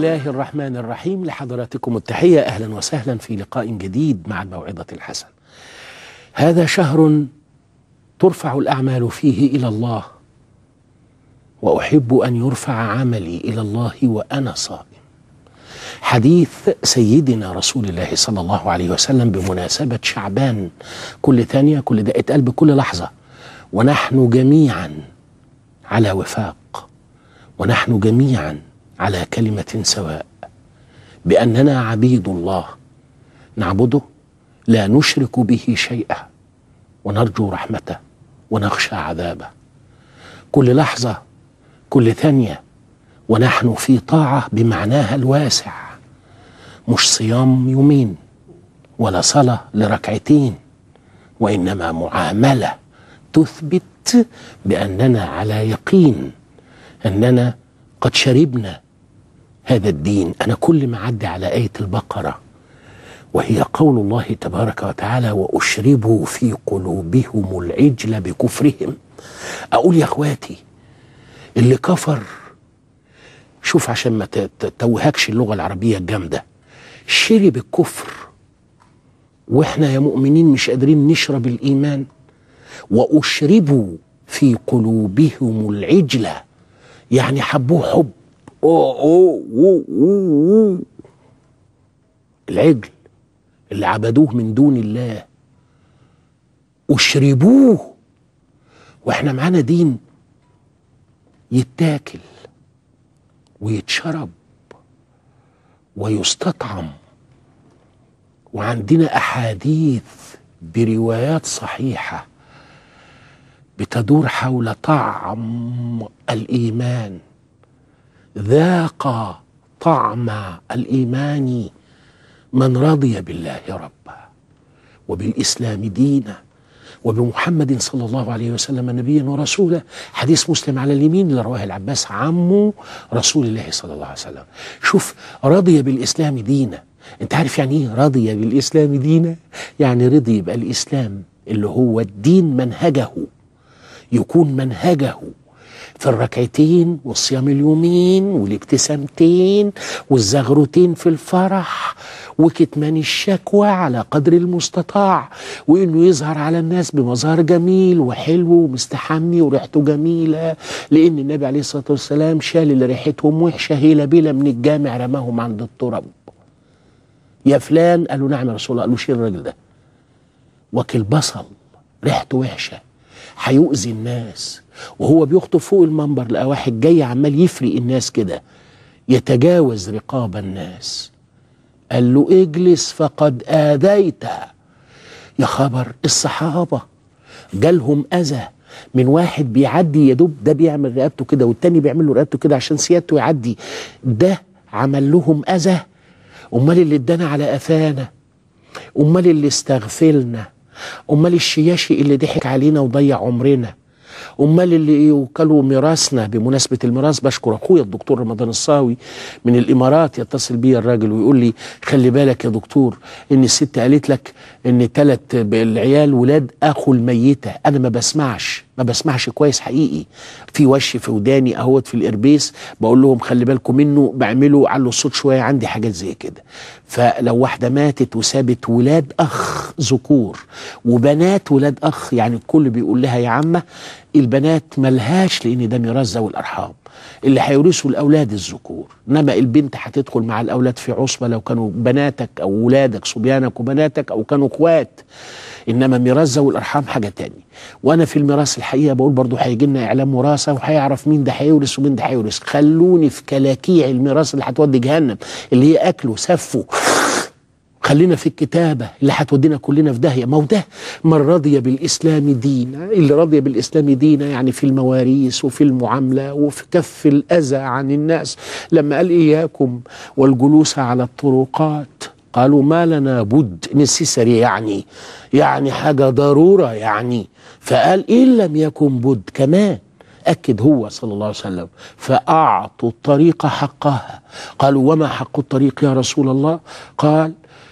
الله الرحمن الرحيم لحضراتكم التحية أهلا وسهلا في لقاء جديد مع الموعظة الحسن هذا شهر ترفع الأعمال فيه إلى الله وأحب أن يرفع عملي إلى الله وأنا صائم حديث سيدنا رسول الله صلى الله عليه وسلم بمناسبة شعبان كل ثانية كل دقة قلب كل لحظة ونحن جميعا على وفاق ونحن جميعا على كلمة سواء بأننا عبيد الله نعبده لا نشرك به شيئا ونرجو رحمته ونخشى عذابه كل لحظة كل ثانية ونحن في طاعة بمعناها الواسع مش صيام يومين ولا صلاة لركعتين وإنما معاملة تثبت بأننا على يقين أننا قد شربنا هذا الدين أنا كل ما عدي على آية البقرة وهي قول الله تبارك وتعالى وأشربوا في قلوبهم العجل بكفرهم أقول يا أخواتي اللي كفر شوف عشان ما توهكش اللغة العربية الجامدة شرب الكفر واحنا يا مؤمنين مش قادرين نشرب الإيمان وأشربوا في قلوبهم العجلة يعني حبوه حب أوه أوه أوه أوه العجل اللي عبدوه من دون الله أشربوه واحنا معانا دين يتاكل ويتشرب ويستطعم وعندنا احاديث بروايات صحيحه بتدور حول طعم الايمان ذاق طعم الايمان من رضي بالله ربا وبالاسلام دينا وبمحمد صلى الله عليه وسلم نبيا ورسولا حديث مسلم على اليمين اللي رواه العباس عمه رسول الله صلى الله عليه وسلم شوف رضي بالإسلام دينا انت عارف يعني ايه رضي بالإسلام دينا يعني رضي يبقى الإسلام اللي هو الدين منهجه يكون منهجه في الركعتين والصيام اليومين والابتسامتين والزغرتين في الفرح وكتمان الشكوى على قدر المستطاع وانه يظهر على الناس بمظهر جميل وحلو ومستحمي وريحته جميله لان النبي عليه الصلاه والسلام شال اللي ريحتهم وحشه هيله بيله من الجامع رماهم عند التراب يا فلان قالوا نعم يا رسول الله قالوا شيل الراجل ده وكل بصل ريحته وحشه هيؤذي الناس وهو بيخطب فوق المنبر لقى واحد جاي عمال يفرق الناس كده يتجاوز رقاب الناس قال له اجلس فقد آذيت يا خبر الصحابة جالهم أذى من واحد بيعدي يدوب ده بيعمل رقبته كده والتاني بيعمل له رقبته كده عشان سيادته يعدي ده عمل لهم أذى أمال اللي ادانا على قفانا أمال اللي استغفلنا أمال الشياشي اللي ضحك علينا وضيع عمرنا امال اللي يوكلوا ميراثنا بمناسبه الميراث بشكر اخويا الدكتور رمضان الصاوي من الامارات يتصل بي الراجل ويقول لي خلي بالك يا دكتور ان الست قالت لك ان ثلاث العيال ولاد اخو الميته انا ما بسمعش ما بسمعش كويس حقيقي في وش في وداني اهوت في الاربيس بقول لهم خلي بالكم منه بعمله علوا الصوت شويه عندي حاجات زي كده فلو واحده ماتت وسابت ولاد اخ ذكور وبنات ولاد اخ يعني الكل بيقول لها يا عمه البنات ملهاش لان ده ميراث ذوي الارحام اللي هيورثوا الاولاد الذكور انما البنت هتدخل مع الاولاد في عصبه لو كانوا بناتك او ولادك صبيانك وبناتك او كانوا اخوات انما ميراث ذوي الارحام حاجه تانية وانا في الميراث الحقيقه بقول برضو هيجي لنا اعلام وراثه وهيعرف مين ده هيورث ومين ده هيورث خلوني في كلاكيع الميراث اللي هتودي جهنم اللي هي اكله سفه خلينا في الكتابة اللي هتودينا كلنا في داهية ما هو ده من رضي بالإسلام دينا اللي رضي بالإسلام دينا يعني في المواريث وفي المعاملة وفي كف الأذى عن الناس لما قال إياكم والجلوس على الطرقات قالوا ما لنا بد نسيسري يعني يعني حاجة ضرورة يعني فقال إن لم يكن بد كمان أكد هو صلى الله عليه وسلم فأعطوا الطريق حقها قالوا وما حق الطريق يا رسول الله قال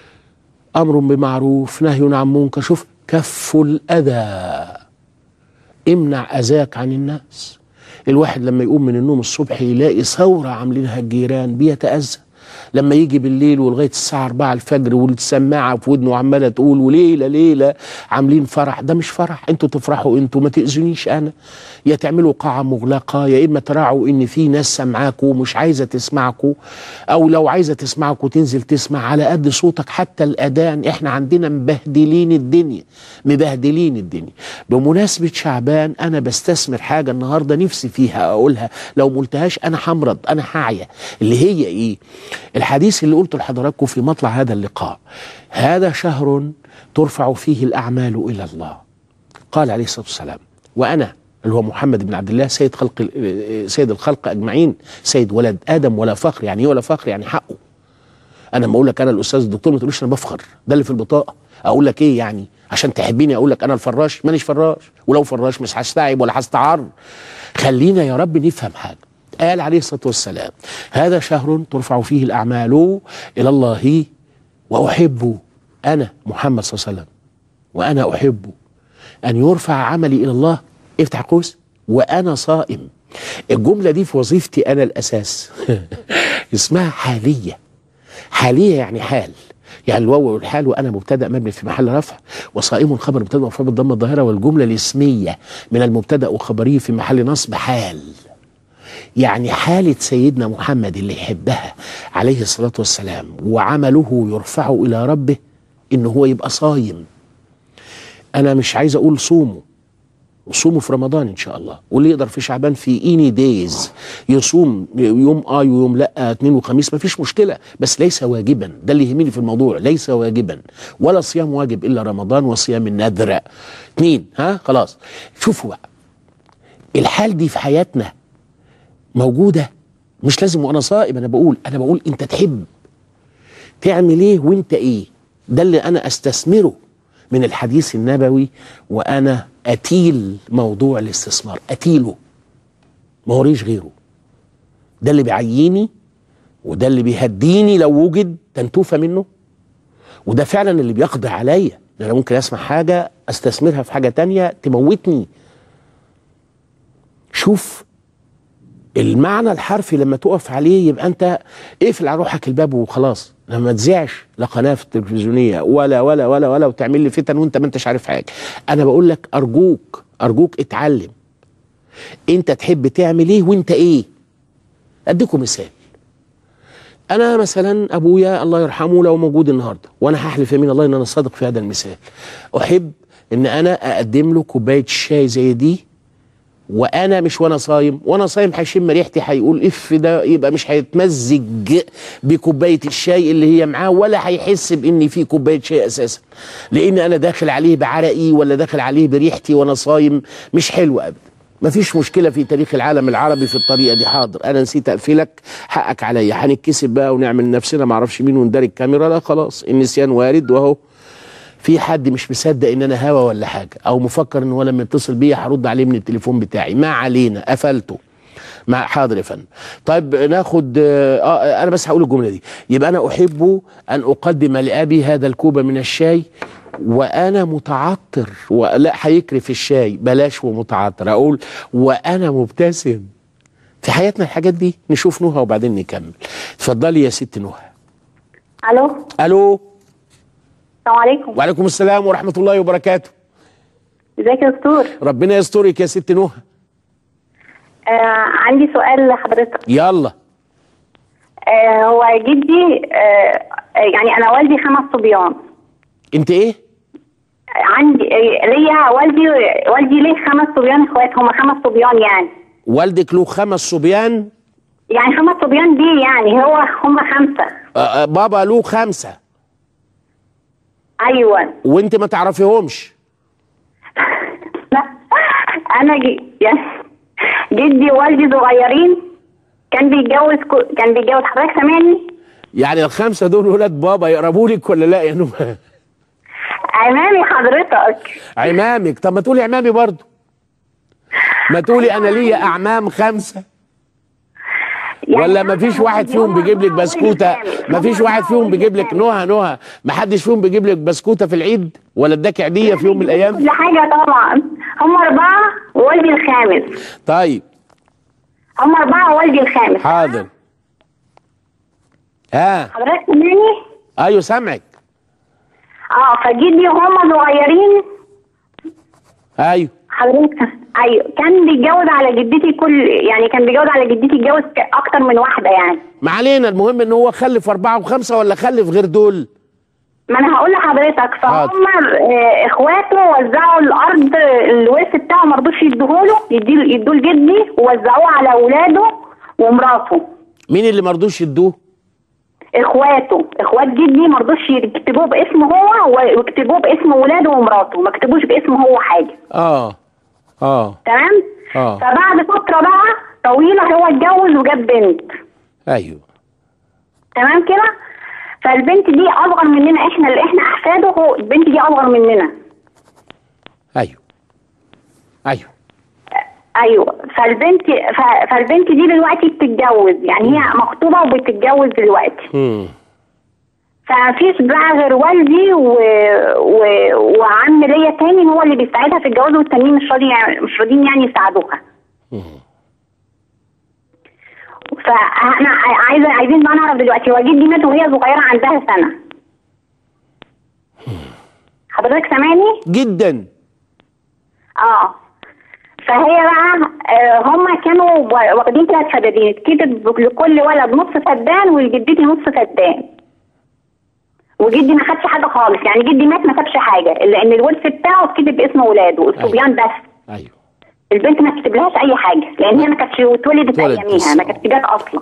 امر بمعروف نهي عن منكر شوف كف الاذى امنع اذاك عن الناس الواحد لما يقوم من النوم الصبح يلاقي ثورة عاملينها الجيران بيتأذى لما يجي بالليل ولغايه الساعه 4 الفجر والسماعه في ودنه عماله تقول وليله ليله عاملين فرح ده مش فرح انتوا تفرحوا انتوا ما تاذونيش انا يا تعملوا قاعه مغلقه يا اما تراعوا ان في ناس سامعاكوا ومش عايزه تسمعكوا او لو عايزه تسمعكوا تنزل تسمع على قد صوتك حتى الاذان احنا عندنا مبهدلين الدنيا مبهدلين الدنيا بمناسبه شعبان انا بستثمر حاجه النهارده نفسي فيها اقولها لو ما قلتهاش انا همرض انا هعيا اللي هي ايه الحديث اللي قلته لحضراتكم في مطلع هذا اللقاء هذا شهر ترفع فيه الأعمال إلى الله قال عليه الصلاة والسلام وأنا اللي هو محمد بن عبد الله سيد خلق سيد الخلق أجمعين سيد ولد آدم ولا فخر يعني إيه ولا فخر يعني حقه أنا لما أقول لك أنا الأستاذ الدكتور ما تقوليش أنا بفخر ده اللي في البطاقة أقول لك إيه يعني عشان تحبيني أقول لك أنا الفراش مانيش فراش ولو فراش مش هستعب ولا هستعر خلينا يا رب نفهم حاجة قال عليه الصلاة والسلام هذا شهر ترفع فيه الأعمال إلى الله وأحب أنا محمد صلى الله عليه وسلم وأنا أحب أن يرفع عملي إلى الله افتح قوس وأنا صائم الجملة دي في وظيفتي أنا الأساس اسمها حالية حالية يعني حال يعني الواو والحال وانا مبتدا مبني في محل رفع وصائم خبر مبتدا مرفوع بالضمه الظاهره والجمله الاسميه من المبتدا وخبريه في محل نصب حال يعني حالة سيدنا محمد اللي يحبها عليه الصلاة والسلام وعمله يرفع إلى ربه إن هو يبقى صايم أنا مش عايز أقول صوموا صوموا في رمضان ان شاء الله واللي يقدر في شعبان في اني دايز يصوم يوم اه ويوم لا اثنين وخميس ما فيش مشكله بس ليس واجبا ده اللي يهمني في الموضوع ليس واجبا ولا صيام واجب الا رمضان وصيام النذر اثنين ها خلاص شوفوا بقى الحال دي في حياتنا موجودة مش لازم وانا صائم انا بقول انا بقول انت تحب تعمل ايه وانت ايه ده اللي انا استثمره من الحديث النبوي وانا اتيل موضوع الاستثمار اتيله ما هوريش غيره ده اللي بيعييني وده اللي بيهديني لو وجد تنتوفة منه وده فعلا اللي بيقضي عليا انا ممكن اسمع حاجة استثمرها في حاجة تانية تموتني شوف المعنى الحرفي لما تقف عليه يبقى انت اقفل على روحك الباب وخلاص لما تذيعش لا قناه في التلفزيونيه ولا ولا ولا ولا وتعمل لي فتن وانت ما انتش عارف حاجه انا بقول لك ارجوك ارجوك اتعلم انت تحب تعمل ايه وانت ايه اديكم مثال انا مثلا ابويا الله يرحمه لو موجود النهارده وانا هحلف يمين الله ان انا صادق في هذا المثال احب ان انا اقدم له كوبايه شاي زي دي وانا مش وانا صايم وانا صايم هيشم ريحتي هيقول اف ده يبقى مش هيتمزج بكوبايه الشاي اللي هي معاه ولا هيحس بان في كوبايه شاي اساسا لان انا داخل عليه بعرقي ولا داخل عليه بريحتي وانا صايم مش حلو ابدا مفيش مشكله في تاريخ العالم العربي في الطريقه دي حاضر انا نسيت اقفلك حقك عليا هنتكسب بقى ونعمل نفسنا معرفش مين ونداري الكاميرا لا خلاص النسيان وارد واهو في حد مش مصدق ان انا هوا ولا حاجه او مفكر ان هو لما يتصل بيا هرد عليه من التليفون بتاعي ما علينا قفلته مع حاضر يا فندم طيب ناخد آه انا بس هقول الجمله دي يبقى انا احب ان اقدم لابي هذا الكوب من الشاي وانا متعطر ولا هيكرف الشاي بلاش ومتعطر اقول وانا مبتسم في حياتنا الحاجات دي نشوف نهى وبعدين نكمل اتفضلي يا ست نهى الو الو السلام عليكم وعليكم السلام ورحمه الله وبركاته ازيك يا دكتور ربنا يسترك يا ست نهى آه عندي سؤال لحضرتك يلا آه هو جدي آه يعني انا والدي خمس صبيان انت ايه عندي آه ليا والدي والدي ليه خمس صبيان اخوات هم خمس صبيان يعني والدك له خمس صبيان يعني خمس صبيان دي يعني هو هم خمسه آه آه، بابا له خمسه ايوه وانت ما تعرفيهمش لا انا جي يعني جدي ووالدي صغيرين كان بيتجوز كو... كان بيتجوز حضرتك سامعني يعني الخمسه دول ولاد بابا يقربوا لك ولا لا يا نهى امامي حضرتك عمامك طب ما تقولي عمامي برضو ما تقولي انا ليا اعمام خمسه يعني ولا ما فيش واحد فيهم بيجيب لك بسكوته ما فيش واحد فيهم بيجيب لك نهى نهى ما حدش فيهم بيجيب لك بسكوته في العيد ولا اداك عيديه في يوم من الايام كل حاجه طبعا هم اربعه ووالدي الخامس طيب هم أربعة والدي الخامس حاضر ها حضرتك سامعني؟ ايوه سامعك اه فجدي وهم صغيرين ايوه حضرتك ايوه كان بيتجوز على جدتي كل يعني كان بيتجوز على جدتي اتجوز ك- اكتر من واحده يعني ما علينا المهم ان هو خلف اربعه وخمسه ولا خلف غير دول ما انا هقول لحضرتك حاضر. فهم آه، اخواته وزعوا الارض الورث بتاعه ما رضوش يدوهوله يديه يدوه لجدي ووزعوه على اولاده ومراته مين اللي مرضوش يدوه اخواته اخوات جدي ما رضوش يكتبوه باسمه هو ويكتبوه باسم ولاده ومراته ما كتبوش باسمه هو حاجه اه اه تمام آه. فبعد فتره بقى طويله هو اتجوز وجاب بنت ايوه تمام كده فالبنت دي اصغر مننا احنا اللي احنا احفاده هو البنت دي اصغر مننا ايوه ايوه ايوه فالبنت ف- فالبنت دي دلوقتي بتتجوز يعني هي مخطوبه وبتتجوز دلوقتي امم فمفيش بقى غير والدي و... و... وعم ليا تاني هو اللي بيساعدها في الجواز والتانيين مش راضي يعني مش راضيين يعني يساعدوها فاحنا عايزه عايزين بقى نعرف دلوقتي هو جدي مات وهي صغيره عندها سنه حضرتك سامعني؟ جدا اه فهي بقى آه هم كانوا وا- واخدين ثلاث فدادين كتب لكل ولد نص فدان ولجدتي نص فدان وجدي ما خدش حاجه خالص يعني جدي مات ما سابش حاجه لان الورث بتاعه اتكتب باسم ولاده الصبيان بس ايوه البنت ما كتبلهاش اي حاجه لان هي ما كانتش اتولدت اتولدت اياميها بس. ما كانتش جت اصلا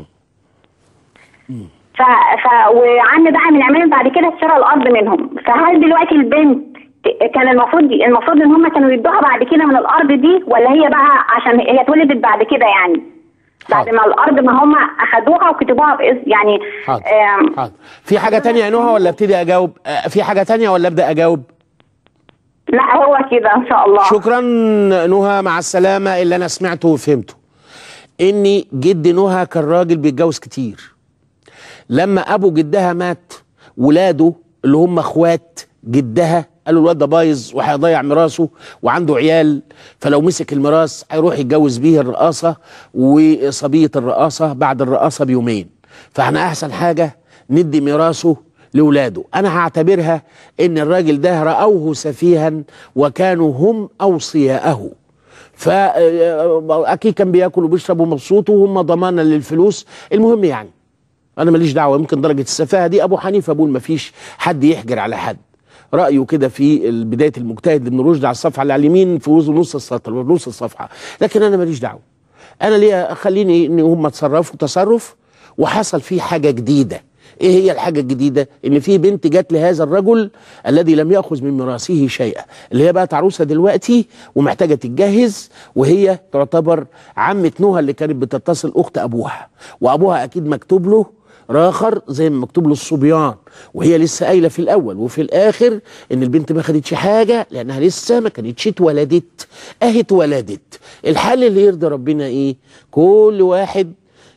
ف... ف وعم بقى من عمال بعد كده اشترى الارض منهم فهل دلوقتي البنت كان المفروض المفروض ان هم كانوا يدوها بعد كده من الارض دي ولا هي بقى عشان هي اتولدت بعد كده يعني بعد حاضر. ما الارض ما هم اخدوها وكتبوها باسم يعني حاضر آم، حاضر في حاجه تانية يا نهى ولا ابتدي اجاوب آه، في حاجه تانية ولا ابدا اجاوب لا هو كده ان شاء الله شكرا نهى مع السلامه اللي انا سمعته وفهمته اني جد نهى كان راجل بيتجوز كتير لما ابو جدها مات ولاده اللي هم اخوات جدها قالوا الواد ده بايظ وهيضيع ميراثه وعنده عيال فلو مسك الميراث هيروح يتجوز بيه الرقاصه وصبيه الرقاصه بعد الرقاصه بيومين فاحنا احسن حاجه ندي ميراثه لاولاده انا هعتبرها ان الراجل ده راوه سفيها وكانوا هم اوصياءه فاكيد كان بياكل وبيشرب ومبسوط وهم ضمانا للفلوس المهم يعني انا ماليش دعوه يمكن درجه السفاهه دي ابو حنيفه بيقول ما فيش حد يحجر على حد رايه كده في بدايه المجتهد ابن رشد على الصفحه اللي على اليمين في وزن نص السطر نص الصفحه لكن انا ماليش دعوه انا ليه خليني ان هم تصرفوا تصرف وحصل فيه حاجه جديده ايه هي الحاجه الجديده ان في بنت جت لهذا الرجل الذي لم ياخذ من ميراثه شيئا اللي هي بقت عروسه دلوقتي ومحتاجه تتجهز وهي تعتبر عمه نوها اللي كانت بتتصل اخت ابوها وابوها اكيد مكتوب له راخر زي ما مكتوب له الصبيان وهي لسه قايله في الاول وفي الاخر ان البنت ما خدتش حاجه لانها لسه ما كانتش اتولدت اهي اتولدت الحل اللي يرضي ربنا ايه كل واحد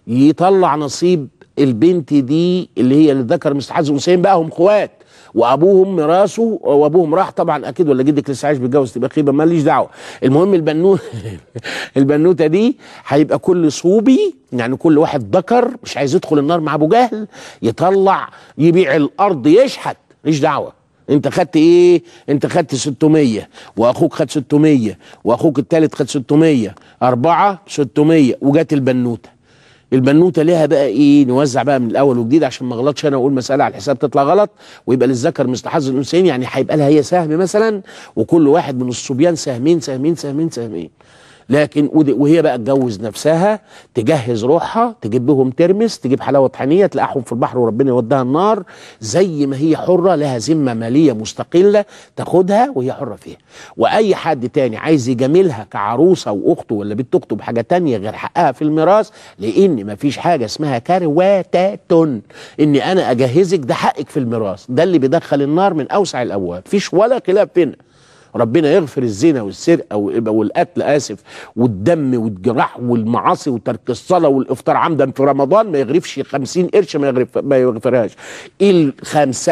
يطلع نصيب البنت دي اللي هي اللي ذكر مثل حظ الانثيين بقى هم اخوات وابوهم ميراثه وابوهم راح طبعا اكيد ولا جدك لسه عايش بيتجوز تبقى خيبه ماليش دعوه المهم البنوته البنوته دي هيبقى كل صوبي يعني كل واحد ذكر مش عايز يدخل النار مع ابو جهل يطلع يبيع الارض يشحت ماليش دعوه انت خدت ايه انت خدت 600 واخوك خد 600 واخوك الثالث خد 600 اربعه 600 وجات البنوته البنوته ليها بقى ايه نوزع بقى من الاول وجديد عشان ما اغلطش انا واقول مساله على الحساب تطلع غلط ويبقى للذكر مثل حظ الانثيين يعني هيبقى لها هي سهم مثلا وكل واحد من الصبيان سهمين سهمين سهمين سهمين لكن ودي- وهي بقى تجوز نفسها تجهز روحها تجيب لهم ترمس تجيب حلاوه طحينيه تلاقيهم في البحر وربنا يوديها النار زي ما هي حره لها ذمه ماليه مستقله تاخدها وهي حره فيها واي حد تاني عايز يجاملها كعروسه واخته ولا بنت اخته بحاجه تانية غير حقها في الميراث لان مفيش حاجه اسمها كرواتة اني انا اجهزك ده حقك في الميراث ده اللي بيدخل النار من اوسع الابواب مفيش ولا خلاف بينا ربنا يغفر الزنا والسرقه وال- والقتل اسف والدم والجراح والمعاصي وترك الصلاه والافطار عمدا في رمضان ما يغرفش 50 قرش ما يغرف ما يغفرهاش الخمسه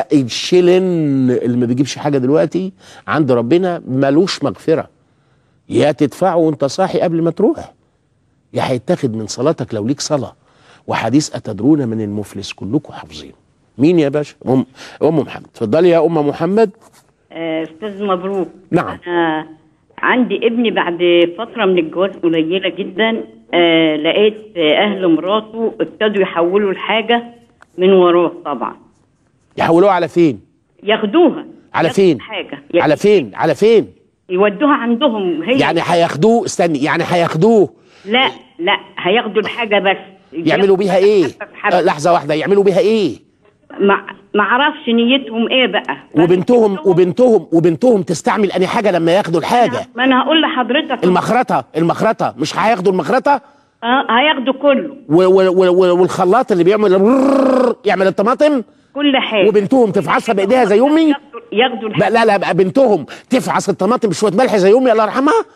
الشلن اللي ما بيجيبش حاجه دلوقتي عند ربنا ملوش مغفره يا تدفعه وانت صاحي قبل ما تروح يا هيتاخد من صلاتك لو ليك صلاه وحديث اتدرون من المفلس كلكم حافظين مين يا باشا ام ام محمد اتفضلي يا ام محمد آه، استاذ مبروك نعم. انا عندي ابني بعد فتره من الجواز قليله جدا آه لقيت آه، اهل مراته ابتدوا يحولوا الحاجه من وراه طبعا يحولوها على فين ياخدوها على ياخدوا فين حاجه على فين على فين يودوها عندهم هي يعني هياخدوه استني يعني هياخدوه لا لا هياخدوا الحاجه بس يعملوا بيها ايه حبة بحبة. آه، لحظه واحده يعملوا بيها ايه ما ما اعرفش نيتهم ايه بقى وبنتهم وبنتهم وبنتهم تستعمل اني حاجه لما ياخدوا الحاجه ما انا هقول لحضرتك المخرطه المخرطه مش هياخدوا المخرطه اه هياخدوا كله و- و- و- و- والخلاط اللي بيعمل يعمل الطماطم كل حاجه وبنتهم تفعصها بايديها زي امي ياخدوا ياخدوا بقى لا لا بقى بنتهم تفعص الطماطم بشويه ملح زي امي الله يرحمها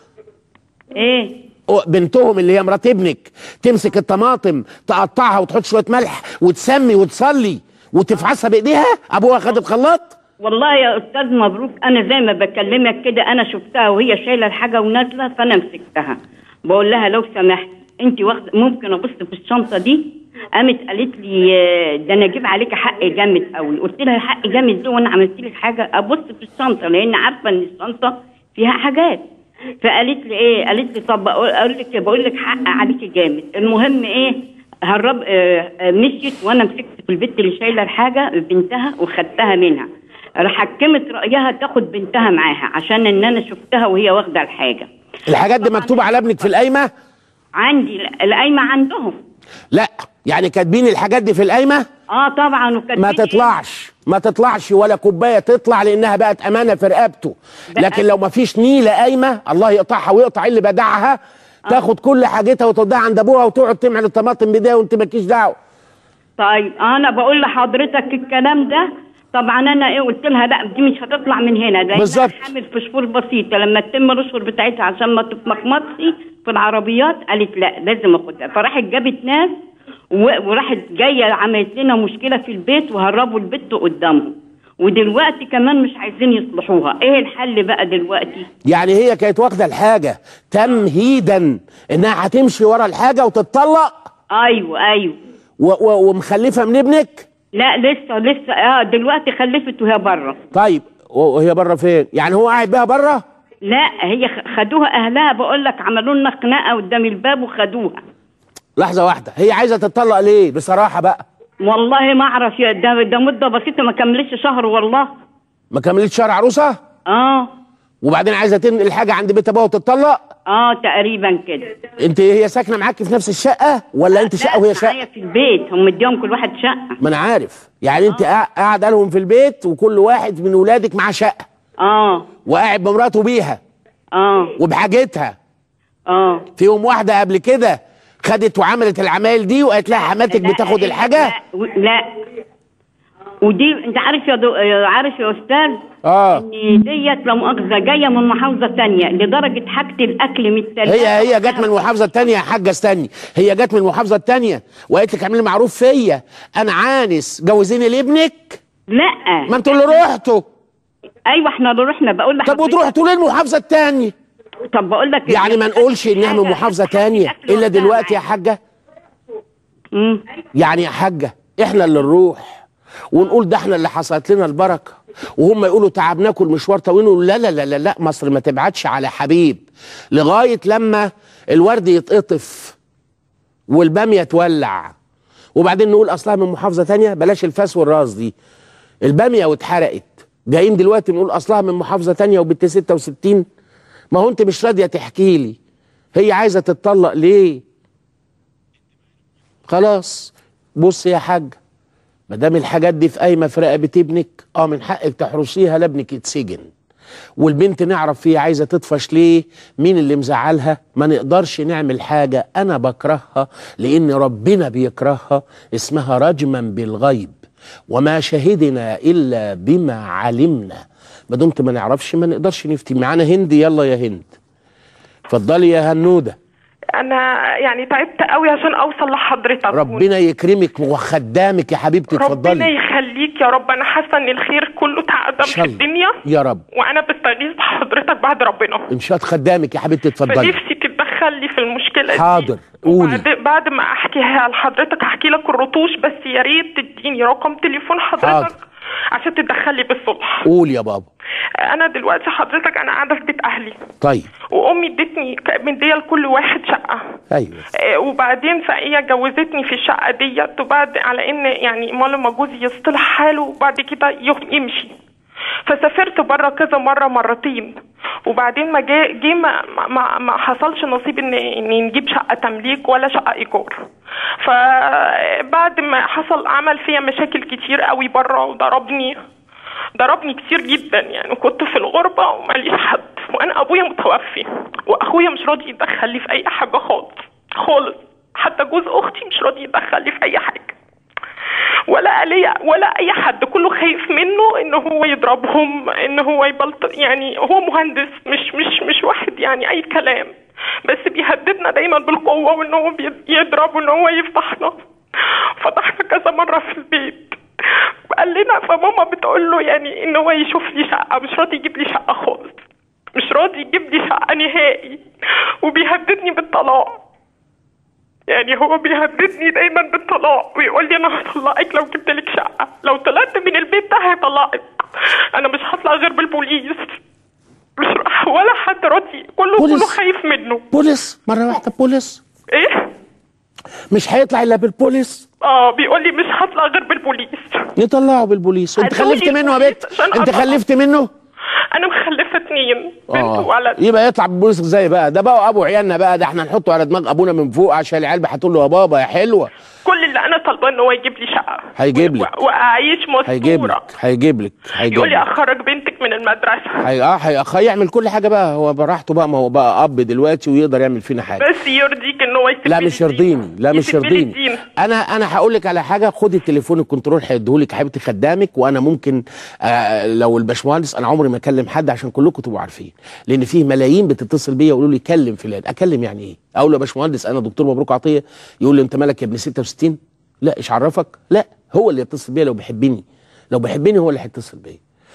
ايه و- بنتهم اللي هي مرات ابنك تمسك الطماطم تقطعها وتحط شويه ملح وتسمي وتصلي وتفعصها بايديها ابوها خد الخلاط والله يا استاذ مبروك انا زي ما بكلمك كده انا شفتها وهي شايله الحاجه ونازله فانا مسكتها بقول لها لو سمحت انت واخده ممكن ابص في الشنطه دي قامت قالت لي آه، ده انا اجيب عليك حق جامد قوي قلت لها حق جامد ده وانا عملت لك حاجه ابص في الشنطه لان عارفه ان الشنطه فيها حاجات فقالت لي ايه قالت لي طب اقول أقول لك بقول لك حق عليكي جامد المهم ايه هرب آه، آه، مشيت وانا مسكت في البنت اللي شايله الحاجه بنتها وخدتها منها حكمت رايها تاخد بنتها معاها عشان ان انا شفتها وهي واخده الحاجه الحاجات دي مكتوبه على ابنك في القايمه عندي ال- القايمه عندهم لا يعني كاتبين الحاجات دي في القايمه اه طبعا وكاتبين ما إيه؟ تطلعش ما تطلعش ولا كوبايه تطلع لانها بقت امانه في رقبته لكن لو ما فيش نيله قايمه الله يقطعها ويقطع اللي بدعها تاخد كل حاجتها وتوديها عند ابوها وتقعد تمعن الطماطم بايديها وانت مالكيش دعوه طيب انا بقول لحضرتك الكلام ده طبعا انا ايه قلت لها لا دي مش هتطلع من هنا ده بالظبط. حامل في شهور بسيطه لما تتم الاشهر بتاعتها عشان ما تتمخمطش في العربيات قالت لا لازم اخدها فراحت جابت ناس و- وراحت جايه عملت لنا مشكله في البيت وهربوا البت قدامهم ودلوقتي كمان مش عايزين يصلحوها ايه الحل بقى دلوقتي يعني هي كانت واخده الحاجه تمهيدا انها هتمشي ورا الحاجه وتتطلق ايوه ايوه و- و- ومخلفه من ابنك لا لسه لسه اه دلوقتي خلفت وهي بره طيب وهي بره فين يعني هو قاعد بيها بره لا هي خ- خدوها اهلها بقول لك عملوا لنا خناقه قدام الباب وخدوها لحظه واحده هي عايزه تتطلق ليه بصراحه بقى والله ما اعرف يا ده ده مده بسيطه ما كملتش شهر والله ما كملتش شهر عروسه اه وبعدين عايزه تنقل الحاجه عند بيت ابوها وتتطلق اه تقريبا كده انت هي ساكنه معاكي في نفس الشقه ولا انت شقه وهي لا، شقه معايا في البيت هم مديهم كل واحد شقه ما انا عارف يعني انت قاع- قاعده لهم في البيت وكل واحد من ولادك معاه شقه اه وقاعد بمراته بيها اه وبحاجتها اه فيهم واحده قبل كده خدت وعملت العمايل دي وقالت لها حماتك لا، بتاخد لا، الحاجه لا, و- لا ودي انت عارف يا دو... آه، عارف يا استاذ اه ان ديت لا مؤاخذه جايه من محافظه تانية لدرجه حاجه الاكل من التلاجة هي هي جت من المحافظه التانية يا حاجه استني هي جت من المحافظه التانية وقالت لك اعملي معروف فيا انا عانس جوزيني لابنك لا ما انتوا اللي رحتوا ايوه احنا اللي رحنا بقول طب لحضرتك وتروحوا ليه المحافظه التانية طب بقول لك يعني ما نقولش انها من محافظه تانية الا دلوقتي يا حاجه امم يعني يا حاجه احنا اللي نروح ونقول ده احنا اللي حصلت لنا البركه وهم يقولوا تعبناكم المشوار طويل ونقول لا لا لا لا لا مصر ما تبعتش على حبيب لغايه لما الورد يتقطف والباميه تولع وبعدين نقول اصلها من محافظه تانية بلاش الفاس والراس دي الباميه واتحرقت جايين دلوقتي بنقول اصلها من محافظه تانية وبت 66 ما هو انت مش راضيه تحكي لي هي عايزه تتطلق ليه خلاص بص يا حاج ما دام الحاجات دي في قايمه في رقبه ابنك اه من حقك تحرسيها لابنك يتسجن والبنت نعرف فيها عايزه تطفش ليه مين اللي مزعلها ما نقدرش نعمل حاجه انا بكرهها لان ربنا بيكرهها اسمها رجما بالغيب وما شهدنا الا بما علمنا ما دمت ما نعرفش ما نقدرش نفتي معانا هند يلا يا هند اتفضلي يا هنوده انا يعني تعبت قوي عشان اوصل لحضرتك ربنا يكرمك وخدامك يا حبيبتي ربنا اتفضلي يخليك يا رب انا حاسه ان الخير كله إن تعدم شاء في الله. الدنيا يا رب وانا بستغيث بحضرتك بعد ربنا ان شاء الله خدامك يا حبيبتي اتفضلي فنفسي تتدخل تتدخل لي في المشكله دي حاضر، قولي. بعد, بعد ما احكيها لحضرتك احكي لك الرطوش بس يا ريت تديني رقم تليفون حضرتك حاضر. عشان تتدخل لي بالصلح قول يا بابا انا دلوقتي حضرتك انا قاعده في بيت اهلي طيب وامي ادتني ك- مديه لكل واحد شقه ايوه آه، وبعدين فهي جوزتني في الشقه ديت وبعد على ان يعني امال لما جوزي يصطلح حاله وبعد كده يخ- يمشي فسافرت بره كذا مره مرتين وبعدين ما جه جه ما, ما, ما حصلش نصيب ان ان نجيب شقه تمليك ولا شقه ايجار فبعد ما حصل عمل فيا مشاكل كتير قوي بره وضربني ضربني كتير جدا يعني كنت في الغربة وماليش حد وأنا أبويا متوفي وأخويا مش راضي يدخل لي في أي حاجة خالص خالص حتى جوز أختي مش راضي يدخل لي في أي حاجة ولا ليا ولا أي حد كله خايف منه إن هو يضربهم إن هو يبلط يعني هو مهندس مش مش مش واحد يعني أي كلام بس بيهددنا دايما بالقوة وإن هو بيضرب وإن هو يفضحنا فضحنا كذا مرة في البيت قال لنا فماما بتقول له يعني ان هو يشوف لي شقه مش راضي يجيب لي شقه خالص مش راضي يجيب لي شقه نهائي وبيهددني بالطلاق يعني هو بيهددني دايما بالطلاق ويقول لي انا هطلقك لو جبت لك شقه لو طلعت من البيت ده هيطلقك انا مش هطلع غير بالبوليس مش ولا حد راضي كله كله بوليس. خايف منه بوليس مره واحده بوليس ايه مش هيطلع الا بالبوليس اه بيقول لي مش هطلع غير بالبوليس نطلعه بالبوليس انت هتقولي خلفت منه يا البوليس بنت عشان انت أطلع. خلفت منه انا مخلفه اتنين بنت اه وولد يبقى يطلع بالبوليس ازاي بقى ده بقى ابو عيالنا بقى ده احنا نحطه على دماغ ابونا من فوق عشان العيال هتقول له يا بابا يا حلوه كل اللي انا طالباه ان هو يجيب لي شقه هيجيب و- لك. واعيش هيجيب مستوره لك هيجيب لك هيجيب يقول لي لك اخرج بنتك من المدرسه هي اه هي أخ- يعمل كل حاجه بقى هو براحته بقى ما هو بقى اب دلوقتي ويقدر يعمل فينا حاجه بس يرضيك ان هو يسيب لا لي مش الدين. يرضيني لا مش يسيب لي يرضيني الدين. انا انا هقول لك على حاجه خدي التليفون الكنترول هيديهولك حبيبتي خدامك وانا ممكن آه لو الباشمهندس انا عمري ما اكلم حد عشان كلكم تبقوا عارفين لان فيه ملايين بتتصل بيا يقولوا لي كلم فلان اكلم يعني ايه اقول له يا باشمهندس انا دكتور مبروك عطيه يقول لي انت مالك يا ابن 66 لا ايش عرفك لا هو اللي يتصل بيا لو بيحبني لو بيحبني هو اللي هيتصل بيا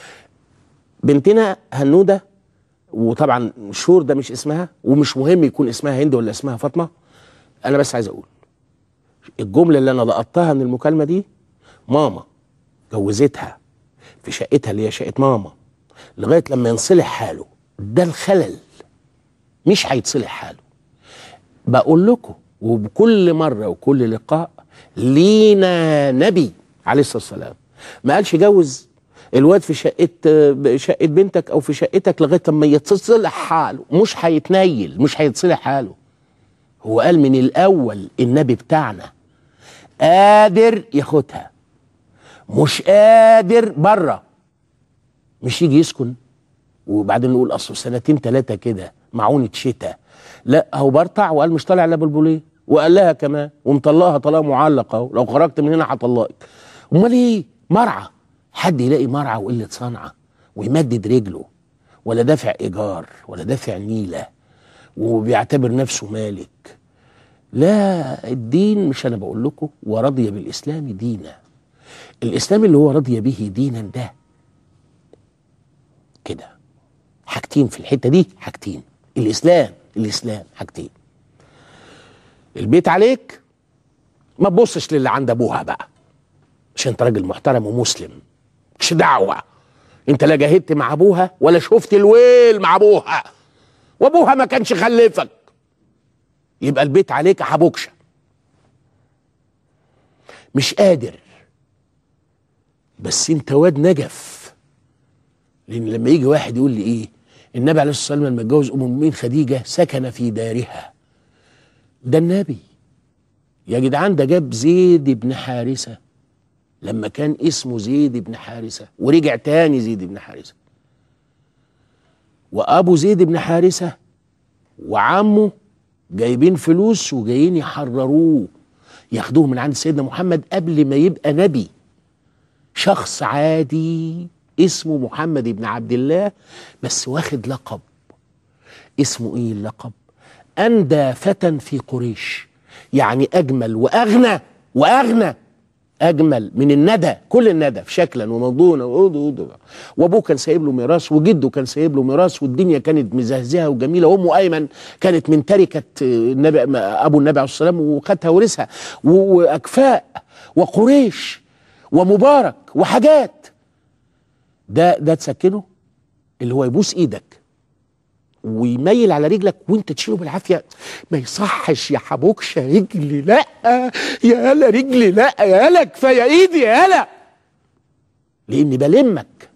بنتنا هنوده وطبعا شور ده مش اسمها ومش مهم يكون اسمها هند ولا اسمها فاطمه انا بس عايز اقول الجمله اللي انا لقطتها من المكالمه دي ماما جوزتها في شقتها اللي هي شقه ماما لغايه لما ينصلح حاله ده الخلل مش هيتصلح حاله بقول لكم وبكل مره وكل لقاء لينا نبي عليه الصلاه والسلام ما قالش جوز الواد في شقه شقه بنتك او في شقتك لغايه لما يتصلح حاله مش هيتنيل مش هيتصلح حاله هو قال من الاول النبي بتاعنا قادر ياخدها مش قادر بره مش يجي يسكن وبعدين نقول اصل سنتين ثلاثه كده معونه شتاء لا هو برطع وقال مش طالع الا بالبوليه وقال لها كمان ومطلقها طلاق معلق اهو لو خرجت من هنا هطلقك امال ايه مرعى حد يلاقي مرعى وقله صنعه ويمدد رجله ولا دافع ايجار ولا دافع نيله وبيعتبر نفسه مالك لا الدين مش انا بقول لكم ورضي بالاسلام دينا الاسلام اللي هو رضي به دينا ده كده حاجتين في الحته دي حاجتين الاسلام الاسلام حاجتين البيت عليك ما تبصش للي عند ابوها بقى عشان انت راجل محترم ومسلم مش دعوه انت لا جاهدت مع ابوها ولا شفت الويل مع ابوها وابوها ما كانش خلفك يبقى البيت عليك حبوكشه مش قادر بس انت واد نجف لان لما يجي واحد يقول لي ايه النبي عليه الصلاه والسلام لما اتجوز ام المؤمنين خديجه سكن في دارها ده النبي يا جدعان ده جاب زيد بن حارثه لما كان اسمه زيد بن حارثه ورجع تاني زيد بن حارثه وابو زيد بن حارثه وعمه جايبين فلوس وجايين يحرروه ياخدوه من عند سيدنا محمد قبل ما يبقى نبي شخص عادي اسمه محمد بن عبد الله بس واخد لقب اسمه ايه اللقب اندى فتى في قريش يعني اجمل واغنى واغنى اجمل من الندى كل الندى في شكلا وموضوعا وأود- وأود. وابوه كان سايب له ميراث وجده كان سايب له ميراث والدنيا كانت مزهزهه وجميله وامه ايمن كانت من تركه النبي ابو النبي عليه الصلاه والسلام وخدها ورثها و- واكفاء وقريش ومبارك وحاجات ده ده تسكنه اللي هو يبوس ايدك ويميل على رجلك وانت تشيله بالعافيه ما يصحش يا حبوكش رجلي لا يا هلا رجلي لا يا هلا كفايه ايدي يا هلا لاني بلمك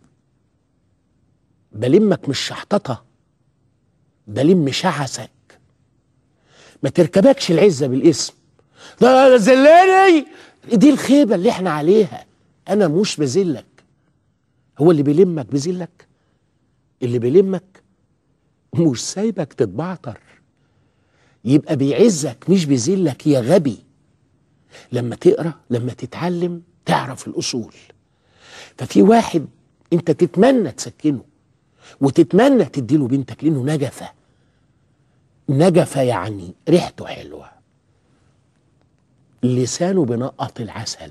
بلمك مش شحططه بلم شعثك ما تركبكش العزه بالاسم ده زلاني دي الخيبه اللي احنا عليها انا مش بذلك هو اللي بيلمك بذلك اللي بيلمك مش سايبك تتبعتر يبقى بيعزك مش بيذلك يا غبي لما تقرا لما تتعلم تعرف الاصول ففي واحد انت تتمنى تسكنه وتتمنى تديله بنتك لانه نجفه نجفه يعني ريحته حلوه لسانه بنقط العسل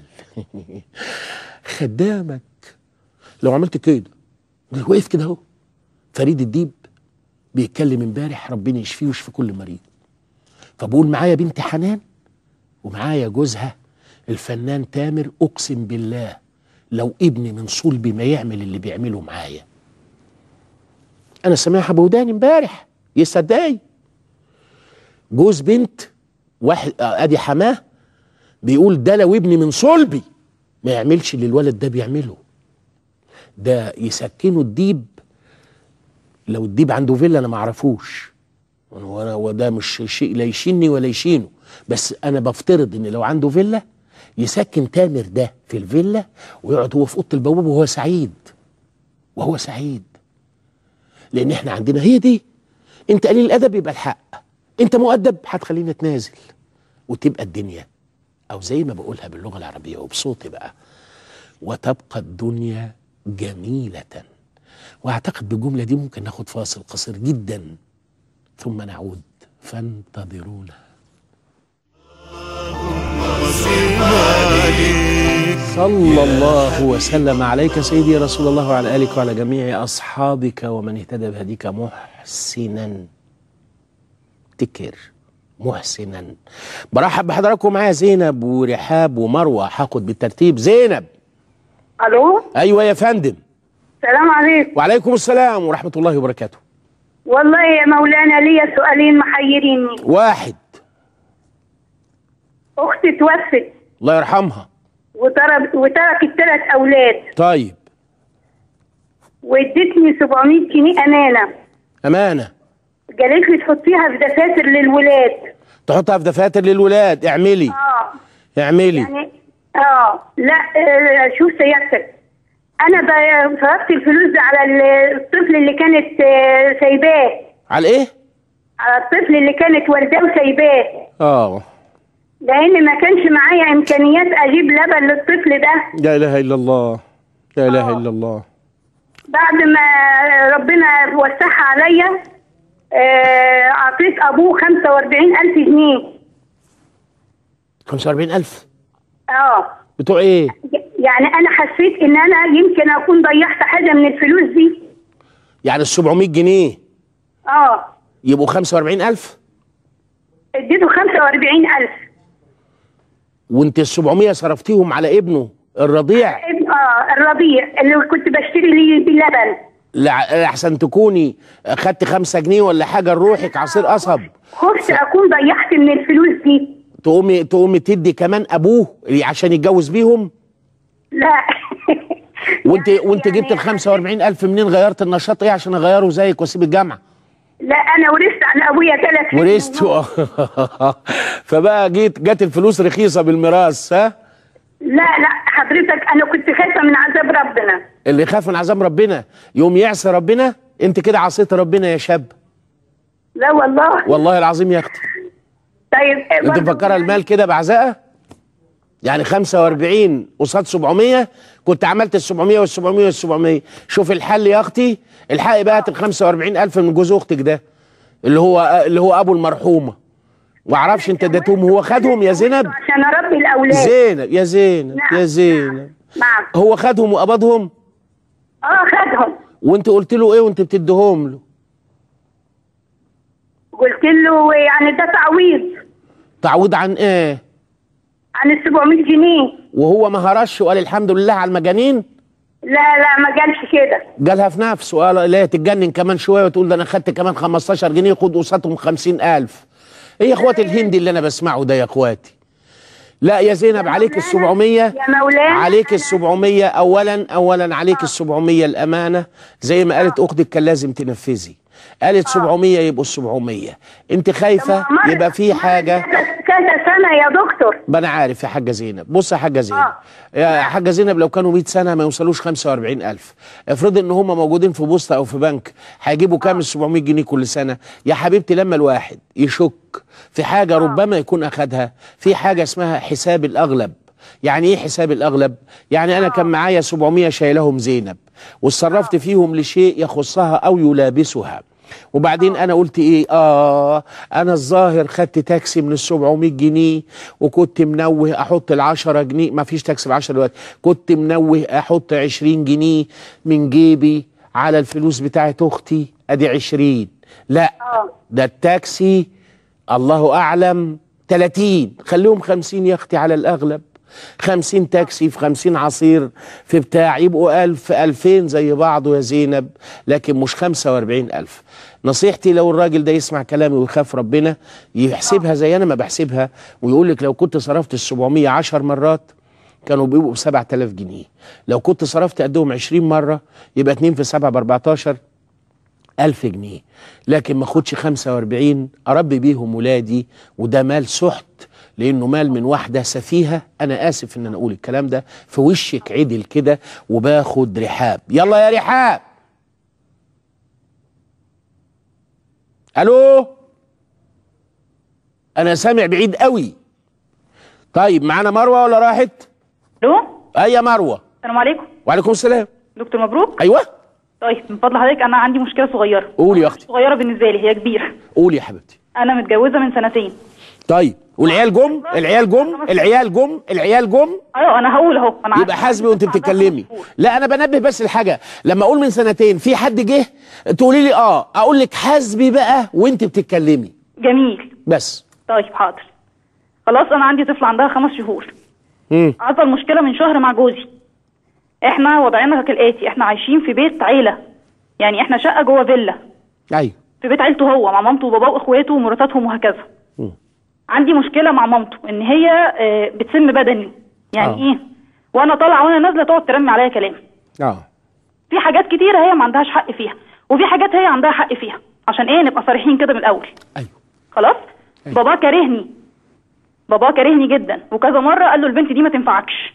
خدامك لو عملت كده وقف كده اهو فريد الديب بيتكلم امبارح ربنا يشفيه ويشفي كل مريض فبقول معايا بنت حنان ومعايا جوزها الفنان تامر اقسم بالله لو ابني من صلبي ما يعمل اللي بيعمله معايا انا سامعها بوداني امبارح يصدقي جوز بنت واحد آه، ادي حماه بيقول ده لو ابني من صلبي ما يعملش اللي الولد ده بيعمله ده يسكنه الديب لو الديب عنده فيلا انا ما اعرفوش وانا وده مش شيء لا يشيني ولا يشينه بس انا بفترض ان لو عنده فيلا يسكن تامر ده في الفيلا ويقعد هو في اوضه البوابه وهو سعيد وهو سعيد لان احنا عندنا هي دي انت قليل الادب يبقى الحق انت مؤدب هتخليني اتنازل وتبقى الدنيا او زي ما بقولها باللغه العربيه وبصوتي بقى وتبقى الدنيا جميله واعتقد بالجمله دي ممكن ناخد فاصل قصير جدا ثم نعود فانتظرونا صلى الله وسلم عليك سيدي رسول الله وعلى آلك وعلى جميع أصحابك ومن اهتدى بهديك محسنا تكر محسنا برحب بحضراتكم معايا زينب ورحاب ومروة هاخد بالترتيب زينب الو أيوة يا فندم السلام عليكم وعليكم السلام ورحمة الله وبركاته والله يا مولانا ليا سؤالين محيريني واحد اختي توفت الله يرحمها وترك وتركت ثلاث اولاد طيب وادتني 700 جنيه امانه أمانة قالت لي تحطيها في دفاتر للولاد تحطها في دفاتر للولاد اعملي اه اعملي يعني اه لا آه شوف سيادتك انا ب- صرفت الفلوس دي على ال- الطفل اللي كانت آه، سايباه على ايه؟ على الطفل اللي كانت والداه وسايباه اه لان ما كانش معايا امكانيات اجيب لبن للطفل ده لا اله الا الله لا اله آه. الا الله بعد ما ربنا وسعها عليا آه، اعطيت ابوه 45000 جنيه 45000 اه بتوع ايه؟ يعني انا حسيت ان انا يمكن اكون ضيعت حاجه من الفلوس دي يعني ال 700 جنيه اه يبقوا 45000 اديته 45000 وانت ال 700 صرفتيهم على ابنه الرضيع ابن- اه الربيع اللي كنت بشتري لي باللبن لع- لحسن تكوني خدت 5 جنيه ولا حاجه لروحك عصير قصب خفت اكون ضيعت من الفلوس دي تقومي تقومي تدي كمان ابوه عشان يتجوز بيهم لا وانت وانت يعني- جبت ال 45000 منين غيرت النشاط ايه عشان اغيره زيك واسيب الجامعه لا انا ورثت عن ابويا ثلاث ورثت فبقى جيت جت الفلوس رخيصه بالميراث ها لا لا حضرتك انا كنت خايفه من عذاب ربنا اللي يخاف من عذاب ربنا يوم يعصي ربنا انت كده عصيت ربنا يا شاب لا والله والله العظيم يا اختي طيب انت برضه مفكره المال كده بعزقه يعني 45 قصاد 700 كنت عملت ال 700 وال 700 وال 700 شوف الحل يا اختي الحقي بقى ال 45000 من جوز اختك ده اللي هو اللي هو ابو المرحومه واعرفش انت اديتهم هو خدهم يا زينب عشان اربي الاولاد اولاد زينب يا زينب نعم، يا زينب نعم هو خدهم وقبضهم اه خدهم وانت قلت له ايه وانت بتديهم له قلت له يعني ده تعويض تعويض عن ايه عن ال 700 جنيه وهو ما هرش وقال الحمد لله على المجانين لا لا ما قالش كده قالها في نفسه قال لا تتجنن كمان شويه وتقول ده انا خدت كمان 15 جنيه خد قصادهم 50000 ايه يا اخواتي الهندي اللي انا بسمعه ده يا اخواتي لا يا زينب عليك ال 700 يا مولانا عليك ال 700 اولا اولا عليك ال 700 الامانه زي ما قالت اختك كان لازم تنفذي قالت 700 يبقوا 700 انت خايفه مرة- يبقى في مرة حاجه كذا كذا سنه يا دكتور ما انا عارف يا حاجه زينب بص يا حاجه زينب آه. يا حاجه زينب لو كانوا 100 سنه ما يوصلوش 45000 افرض ان هم موجودين في بوسطه او في بنك هيجيبوا كام ال 700 جنيه كل سنه يا حبيبتي لما الواحد يشك في حاجه ربما يكون اخدها في حاجه اسمها حساب الاغلب يعني ايه حساب الاغلب يعني انا كان معايا 700 شايلهم زينب واتصرفت فيهم لشيء يخصها او يلابسها وبعدين انا قلت ايه اه انا الظاهر خدت تاكسي من ال 700 جنيه وكنت منوه احط ال 10 جنيه ما فيش تاكسي ب 10 دلوقتي كنت منوه احط 20 جنيه من جيبي على الفلوس بتاعت اختي ادي 20 لا ده التاكسي الله اعلم 30 خليهم 50 يا اختي على الاغلب 50 تاكسي في 50 عصير في بتاع يبقوا 1000 2000 زي بعضه يا زينب لكن مش 45000 نصيحتي لو الراجل ده يسمع كلامي ويخاف ربنا يحسبها زي انا ما بحسبها ويقول لك لو كنت صرفت ال 700 10 مرات كانوا بيبقوا ب 7000 جنيه لو كنت صرفت قدهم 20 مره يبقى 2 في 7 ب 14 ألف جنيه لكن ما اخدش 45 أربي بيهم ولادي وده مال سحت لأنه مال من واحدة سفيهة أنا آسف إن أنا أقول الكلام ده في وشك عدل كده وباخد رحاب يلا يا رحاب ألو أنا سامع بعيد قوي طيب معانا مروة ولا راحت؟ الو أي يا مروة السلام عليكم وعليكم السلام دكتور مبروك أيوه طيب من فضل حضرتك انا عندي مشكله صغيره قولي يا أختي صغيره بالنسبه لي هي كبيره قولي يا حبيبتي انا متجوزه من سنتين طيب والعيال جم العيال جم العيال جم العيال جم ايوه انا هقول اهو انا يبقى حاسبي وانت بتتكلمي لا انا بنبه بس الحاجه لما اقول من سنتين في حد جه تقولي لي اه اقول لك حاسبي بقى وانت بتتكلمي جميل بس طيب حاضر خلاص انا عندي طفل عندها خمس شهور امم حصل مشكله من شهر مع جوزي احنا وضعنا كالاتي احنا عايشين في بيت عيله يعني احنا شقه جوه فيلا ايوه في بيت عيلته هو مع مامته وباباه واخواته ومراتاتهم وهكذا مم. عندي مشكله مع مامته ان هي آه، بتسم بدني يعني آه. ايه وانا طالعه وانا نازله تقعد ترمي عليا كلام اه في حاجات كتيره هي ما عندهاش حق فيها وفي حاجات هي عندها حق فيها عشان ايه نبقى صريحين كده من الاول ايوه خلاص أيوة. بابا كارهني بابا كارهني جدا وكذا مره قال له البنت دي ما تنفعكش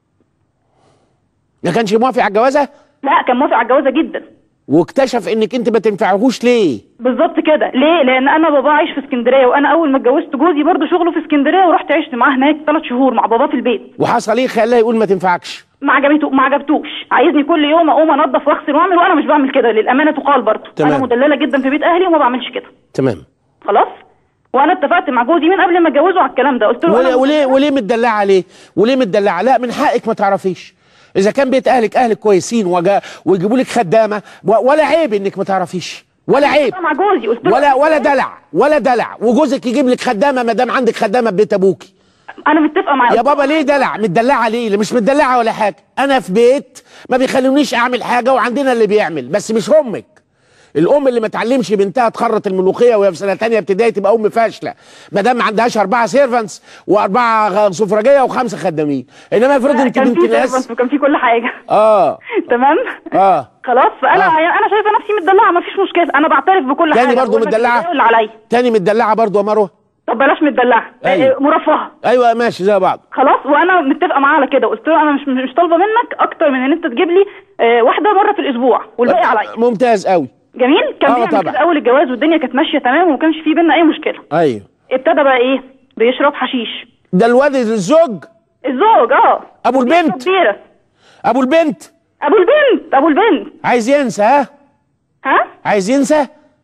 ما كانش موافق على الجوازه لا كان موافق على الجوازه جدا واكتشف انك انت ما تنفعهوش ليه بالظبط كده ليه لان انا بابا عايش في اسكندريه وانا اول ما اتجوزت جوزي برضه شغله في اسكندريه ورحت عشت معاه هناك ثلاث شهور مع بابا في البيت وحصل ايه خلاه يقول ما تنفعكش ما عجبته ما عجبتوش عايزني كل يوم اقوم انضف واغسل واعمل وانا مش بعمل كده للامانه تقال برضه تمام. انا مدلله جدا في بيت اهلي وما بعملش كده تمام خلاص وانا اتفقت مع جوزي من قبل ما اتجوزه على الكلام ده قلت له وليه أنا وليه وليه متدلعه عليه وليه متدلعه لا من حقك ما تعرفيش اذا كان بيت اهلك اهلك كويسين وجا ويجيبوا لك خدامه و- ولا عيب انك ما تعرفيش ولا عيب مع جوزي قلت له ولا ولا دلع ولا دلع وجوزك يجيب لك خدامه ما دام عندك خدامه في بيت ابوكي انا متفقه معاه يا بابا ليه دلع متدلعه ليه اللي مش متدلعه ولا حاجه انا في بيت ما بيخلونيش اعمل حاجه وعندنا اللي بيعمل بس مش امك الام اللي ما تعلمش بنتها تخرط الملوخيه وهي في سنه ثانيه ابتدائي تبقى ام فاشله ما دام ما عندهاش اربعه سيرفنتس واربعه سفرجيه وخمسه خدامين انما افرض انت كان بنت في ناس servants وكان في كل حاجه اه تمام اه خلاص فانا آه. يعني انا شايفه نفسي متدلعه ما فيش مشكله انا بعترف بكل تاني حاجه برضه بقول لك متدلعة؟ اللي عليا تاني متدلعه برضه يا مروه طب بلاش متدلعه أيوة. آه، مرفهه ايوه ماشي زي بعض خلاص وانا متفقه معاه على كده قلت له انا مش مش طالبه منك اكتر من ان انت تجيب لي آه، واحده مره في الاسبوع والباقي عليا ممتاز قوي جميل كان آه، بيعمل طبعا. كده اول الجواز والدنيا كانت ماشيه تمام وما كانش في بينا اي مشكله ايوه ابتدى بقى ايه بيشرب حشيش ده الواد الزوج الزوج اه ابو بيشرب البنت بيره ابو البنت ابو البنت ابو البنت عايز ينسى ها ها عايز ينسى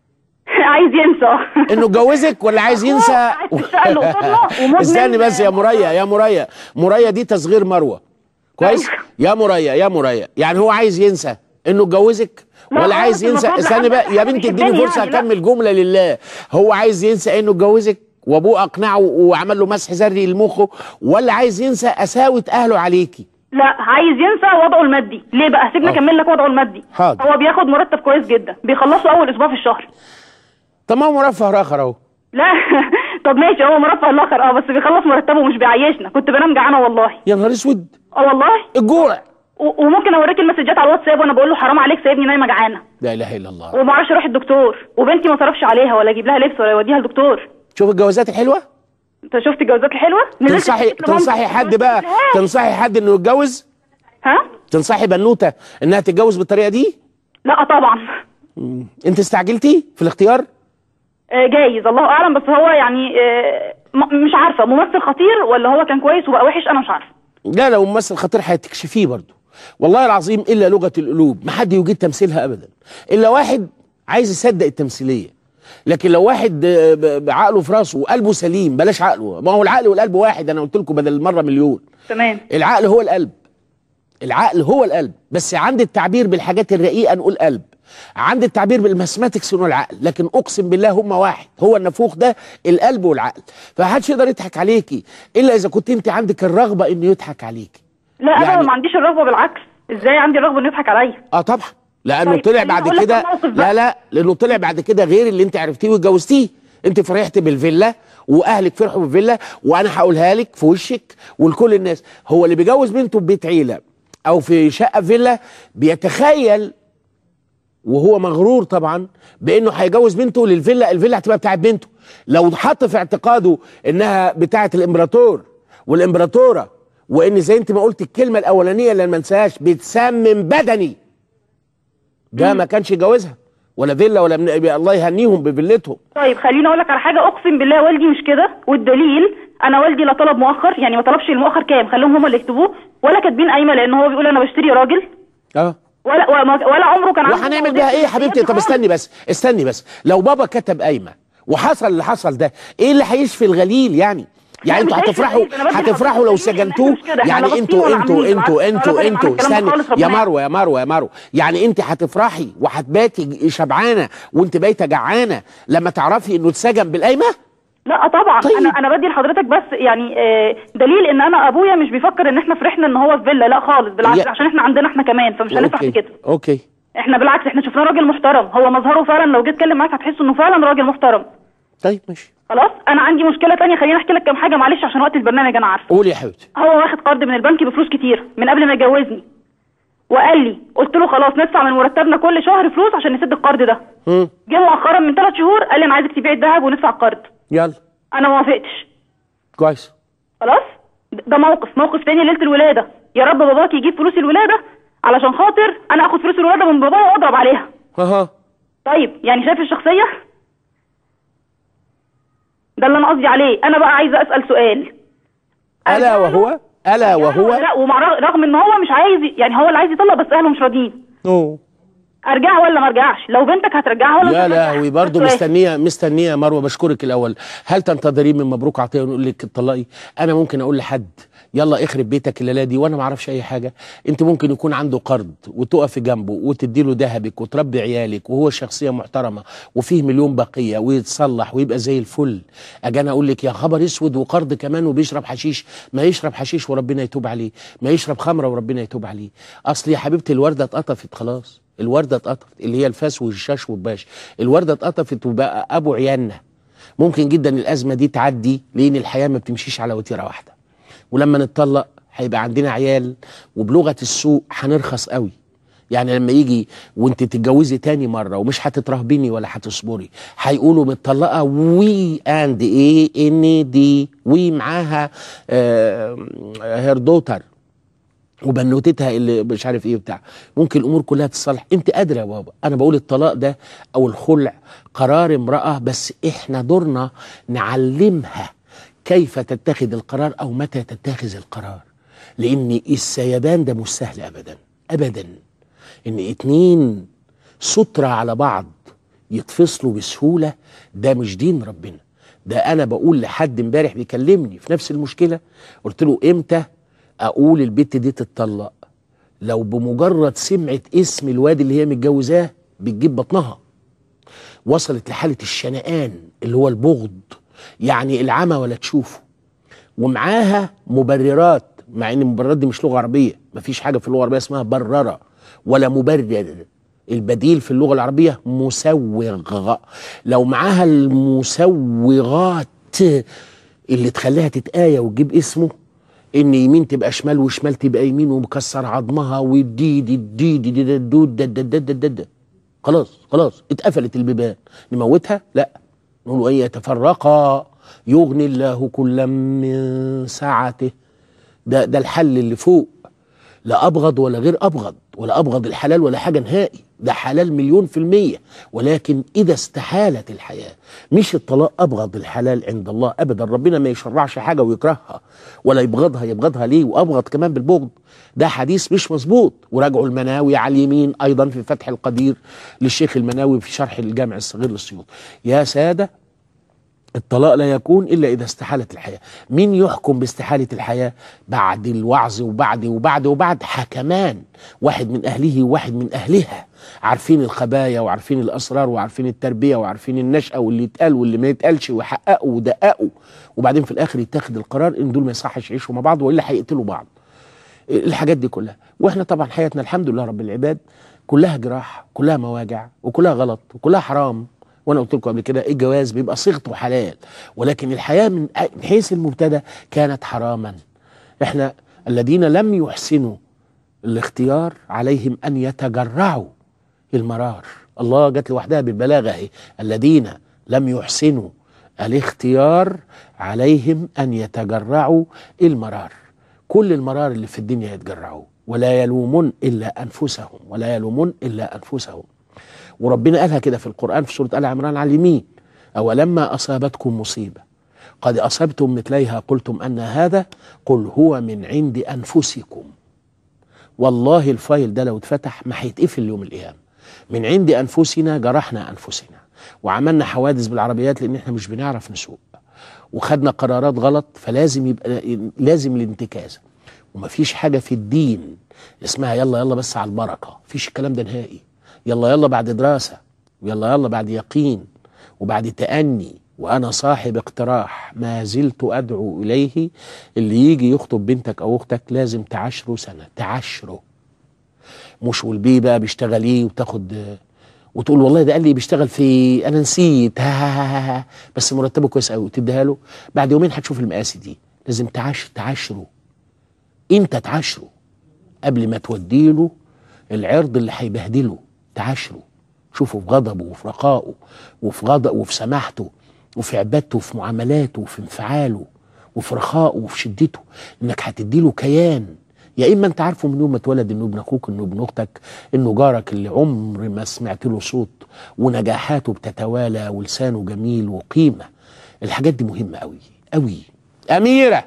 عايز ينسى انه اتجوزك ولا عايز ينسى قاعد في الشقة اللي قصادنا ومدمن استني بس يا مريا يا مريا مريا دي تصغير مروه كويس أيوة. يا مريا يا مريا يعني هو عايز ينسى انه اتجوزك لا ولا خالص، عايز ينسى المفروض استني بقى لحد يا حد بنتي اديني بيحبني فرصه يعني، لا. اكمل جمله لله هو عايز ينسى انه اتجوزك وابوه اقنعه وعمل له مسح ذري لمخه ولا عايز ينسى قساوه اهله عليكي لا عايز ينسى وضعه المادي ليه بقى سيبني آه. اكمل لك وضعه المادي حاضر. هو بياخد مرتب كويس جدا بيخلصه اول اسبوع في الشهر طب ما هو مرفه اخر اهو لا طب ماشي هو مرفه الاخر اه بس بيخلص مرتبه ومش بيعيشنا كنت بنام جعانه والله يا نهار اسود اه والله الجوع و- وممكن اوريك المسجات على الواتساب وانا بقول له حرام عليك سايبني نايمه جعانه لا اله الا الله وما اعرفش اروح الدكتور وبنتي ما صرفش عليها ولا اجيب لها لبس ولا يوديها الدكتور شوف الجوازات الحلوه انت شفت الجوازات الحلوه نزلت تنصحي اشتكيت لمامتي. تنصحي حد بقى تنصحي حد انه يتجوز ها تنصحي بنوته انها تتجوز بالطريقه دي لا طبعا انت استعجلتي في الاختيار آه، جايز الله اعلم بس هو يعني آه، م- مش عارفه ممثل خطير ولا هو كان كويس وبقى وحش انا مش عارفه لا لو ممثل خطير هتكشفيه برضه والله العظيم الا لغه القلوب ما حد يجيد تمثيلها ابدا الا واحد عايز يصدق التمثيليه لكن لو واحد آه، ب- بعقله في راسه وقلبه سليم بلاش عقله ما هو العقل والقلب واحد انا قلت لكم بدل المره مليون تمام العقل هو القلب العقل هو القلب بس عند التعبير بالحاجات الرقيقه نقول قلب عند التعبير بالماثماتكس نقول عقل لكن اقسم بالله هم واحد هو النافوخ ده القلب والعقل فمحدش يقدر يضحك عليكي الا اذا كنت انت عندك الرغبه انه يضحك عليكي لا انا يعني- ما عنديش الرغبه بالعكس ازاي عندي الرغبه انه يضحك عليا اه طبعا لانه طيب، طلع خليني بعد أقول لك كده الموقف بقى. لا لا لانه طلع بعد كده غير اللي انت عرفتيه واتجوزتيه انت فرحت بالفيلا واهلك فرحوا بالفيلا وانا هقولها لك في وشك ولكل الناس هو اللي بيجوز بنته في بيت عيله او في شقه فيلا بيتخيل وهو مغرور طبعا بانه هيجوز بنته للفيلا الفيلا هتبقى بتاعت بنته لو حط في اعتقاده انها بتاعت الامبراطور والامبراطوره وان زي انت ما قلت الكلمه الاولانيه اللي ما انساهاش بتسمم بدني ده ما كانش يجوزها ولا فيلا ولا من... الله يهنيهم بفيلتهم طيب خليني اقول لك على حاجه اقسم بالله والدي مش كده والدليل انا والدي لا طلب مؤخر يعني ما طلبش المؤخر كام خليهم هم اللي يكتبوه ولا كاتبين قايمه لان هو بيقول انا بشتري راجل اه ولا ولا, ولا عمره كان عنده وهنعمل بيها ايه يا حبيبتي طب استني بس استني بس لو بابا كتب قايمه وحصل اللي حصل ده ايه اللي هيشفي الغليل يعني يعني لا، انتوا مش هيشفي هتفرحوا الغليل، أنا بدي هتفرحوا لو حضرتك دليل إن سجنتوه إحنا مش كده، إحنا يعني لا انتوا باصين ولا انتوا عاملين انتوا بالعكس، انتوا ولا انتوا بنعمل الكلام ده استني خالص، يا ربنا مروه يا مروه يا مروه يعني انت هتفرحي وهتباتي شبعانه وانت بايته جعانه لما تعرفي انه اتسجن بالقايمه لا طبعا طيب. انا انا بدي لحضرتك بس يعني آه، دليل ان انا ابويا مش بيفكر ان احنا فرحنا ان هو في فيلا لا خالص بالعكس يا- عشان احنا عندنا احنا كمان فمش هنفرح اوكي بكده اوكي احنا بالعكس احنا شفناه راجل محترم هو مظهره فعلا لو جيت اتكلم معاك هتحس انه فعلا راجل محترم طيب ماشي خلاص انا عندي مشكله تانية خليني احكي لك كام حاجه معلش عشان وقت البرنامج انا عارفه قولي يا حبيبتي هو واخد قرض من البنك بفلوس كتير من قبل ما يجوزني وقال لي قلت له خلاص ندفع من مرتبنا كل شهر فلوس عشان نسد القرض ده هم جه مؤخرا من ثلاث شهور قال لي انا عايزك تبيع الذهب وندفع القرض يلا انا ما وافقتش كويس خلاص ده موقف موقف تاني ليله الولاده يا رب باباك يجيب فلوس الولاده علشان خاطر انا اخد فلوس الولاده من بابايا واضرب عليها اها طيب يعني شايف الشخصيه ده اللي انا قصدي عليه انا بقى عايزه اسال سؤال الا أرجع له؟ وهو الا وهو لا ومع رغ- رغم ان هو مش عايز يعني هو اللي عايز يطلق بس اهله مش راضيين أوه. ارجعها ولا ما ارجعش لو بنتك هترجعها ولا مش يا هترجعها؟ لهوي برضه بس سؤال. مستنيه مستنيه يا مروه بشكرك الاول هل تنتظرين من مبروك عطيه ونقول لك اتطلقي انا ممكن اقول لحد يلا اخرب بيتك الليله دي وانا ما اعرفش اي حاجه انت ممكن يكون عنده قرض وتقفي جنبه وتدي له ذهبك وتربي عيالك وهو شخصيه محترمه وفيه مليون بقيه ويتصلح ويبقى زي الفل اجي انا اقول لك يا خبر اسود وقرض كمان وبيشرب حشيش ما يشرب حشيش وربنا يتوب عليه ما يشرب خمره وربنا يتوب عليه اصل يا حبيبتي الورده اتقطفت خلاص الورده اتقطفت اللي هي الفاس والشاش والباش الورده اتقطفت وبقى ابو عيالنا ممكن جدا الازمه دي تعدي لان الحياه ما بتمشيش على وتيره واحده ولما نتطلق هيبقى عندنا عيال وبلغه السوق هنرخص قوي يعني لما يجي وانت تتجوزي تاني مره ومش هتترهبني ولا هتصبري هيقولوا متطلقه وي اند ايه ان دي وي معاها هير دوتر وبنوتتها اللي مش عارف ايه بتاع ممكن الامور كلها تتصلح انت قادره يا بابا انا بقول الطلاق ده او الخلع قرار امراه بس احنا دورنا نعلمها كيف تتخذ القرار او متى تتخذ القرار لان السيبان ده مش سهل ابدا ابدا ان اتنين سترة على بعض يتفصلوا بسهوله ده مش دين ربنا ده انا بقول لحد امبارح بيكلمني في نفس المشكله قلت له امتى اقول البت دي تتطلق لو بمجرد سمعت اسم الواد اللي هي متجوزاه بتجيب بطنها وصلت لحاله الشنقان اللي هو البغض يعني العمى ولا تشوفه ومعاها مبررات مع ان المبررات دي مش لغه عربيه مفيش حاجه في اللغه العربيه اسمها برره ولا مبرر البديل في اللغه العربيه مسوغ لو معاها المسوغات اللي تخليها تتآية وتجيب اسمه ان يمين تبقى شمال وشمال تبقى يمين ومكسر عظمها والديد الديد الديد الدود دد دد دد دد خلاص خلاص اتقفلت البيبان نموتها لا نقول ان يتفرقا يغني الله كلا من سعته ده ده الحل اللي فوق لا ابغض ولا غير ابغض ولا ابغض الحلال ولا حاجه نهائي ده حلال مليون في المية ولكن إذا استحالت الحياة مش الطلاق أبغض الحلال عند الله أبدا ربنا ما يشرعش حاجة ويكرهها ولا يبغضها يبغضها ليه وأبغض كمان بالبغض ده حديث مش مظبوط وراجعوا المناوي على اليمين أيضا في فتح القدير للشيخ المناوي في شرح الجامع الصغير للسيوط يا سادة الطلاق لا يكون الا اذا استحالت الحياه مين يحكم باستحاله الحياه بعد الوعظ وبعد وبعد وبعد حكمان واحد من اهله وواحد من اهلها عارفين الخبايا وعارفين الاسرار وعارفين التربيه وعارفين النشأه واللي يتقال واللي ما يتقالش ويحققوا ودققوا وبعدين في الاخر يتاخد القرار ان دول ما يصحش يعيشوا مع بعض والا هيقتلوا بعض الحاجات دي كلها واحنا طبعا حياتنا الحمد لله رب العباد كلها جراح كلها مواجع وكلها غلط وكلها حرام وانا قلت لكم قبل كده الجواز بيبقى صيغته حلال ولكن الحياه من حيث المبتدا كانت حراما احنا الذين لم يحسنوا الاختيار عليهم ان يتجرعوا المرار الله جت لوحدها بالبلاغه اهي الذين لم يحسنوا الاختيار عليهم ان يتجرعوا المرار كل المرار اللي في الدنيا يتجرعوه ولا يلومون الا انفسهم ولا يلومون الا انفسهم وربنا قالها كده في القرآن في سورة آل عمران على اليمين أولما أصابتكم مصيبة قد أصبتم مثليها قلتم أن هذا قل هو من عند أنفسكم والله الفايل ده لو اتفتح ما هيتقفل يوم القيامة من عند أنفسنا جرحنا أنفسنا وعملنا حوادث بالعربيات لأن احنا مش بنعرف نسوق وخدنا قرارات غلط فلازم يبقى لازم الانتكاسة ومفيش حاجة في الدين اسمها يلا يلا بس على البركة مفيش الكلام ده نهائي يلا يلا بعد دراسة يلا يلا بعد يقين وبعد تأني وأنا صاحب اقتراح ما زلت أدعو إليه اللي يجي يخطب بنتك أو أختك لازم تعاشره سنة تعاشره مش والبيه بقى بيشتغل إيه وتاخد وتقول والله ده قال لي بيشتغل في أنا نسيت ها ها ها ها بس مرتبه كويس قوي تديها له بعد يومين هتشوف المقاسي دي لازم تعاش تعاشره أنت تعاشره قبل ما توديله العرض اللي هيبهدله تعاشره شوفوا في غضبه وفي رخائه وفي غضب وفي سماحته وفي عبادته وفي معاملاته وفي انفعاله وفي رخائه وفي شدته انك هتديله كيان يا اما انت عارفه من يوم ما اتولد انه ابن اخوك انه ابن اختك انه جارك اللي عمر ما سمعت له صوت ونجاحاته بتتوالى ولسانه جميل وقيمه الحاجات دي مهمه قوي قوي اميره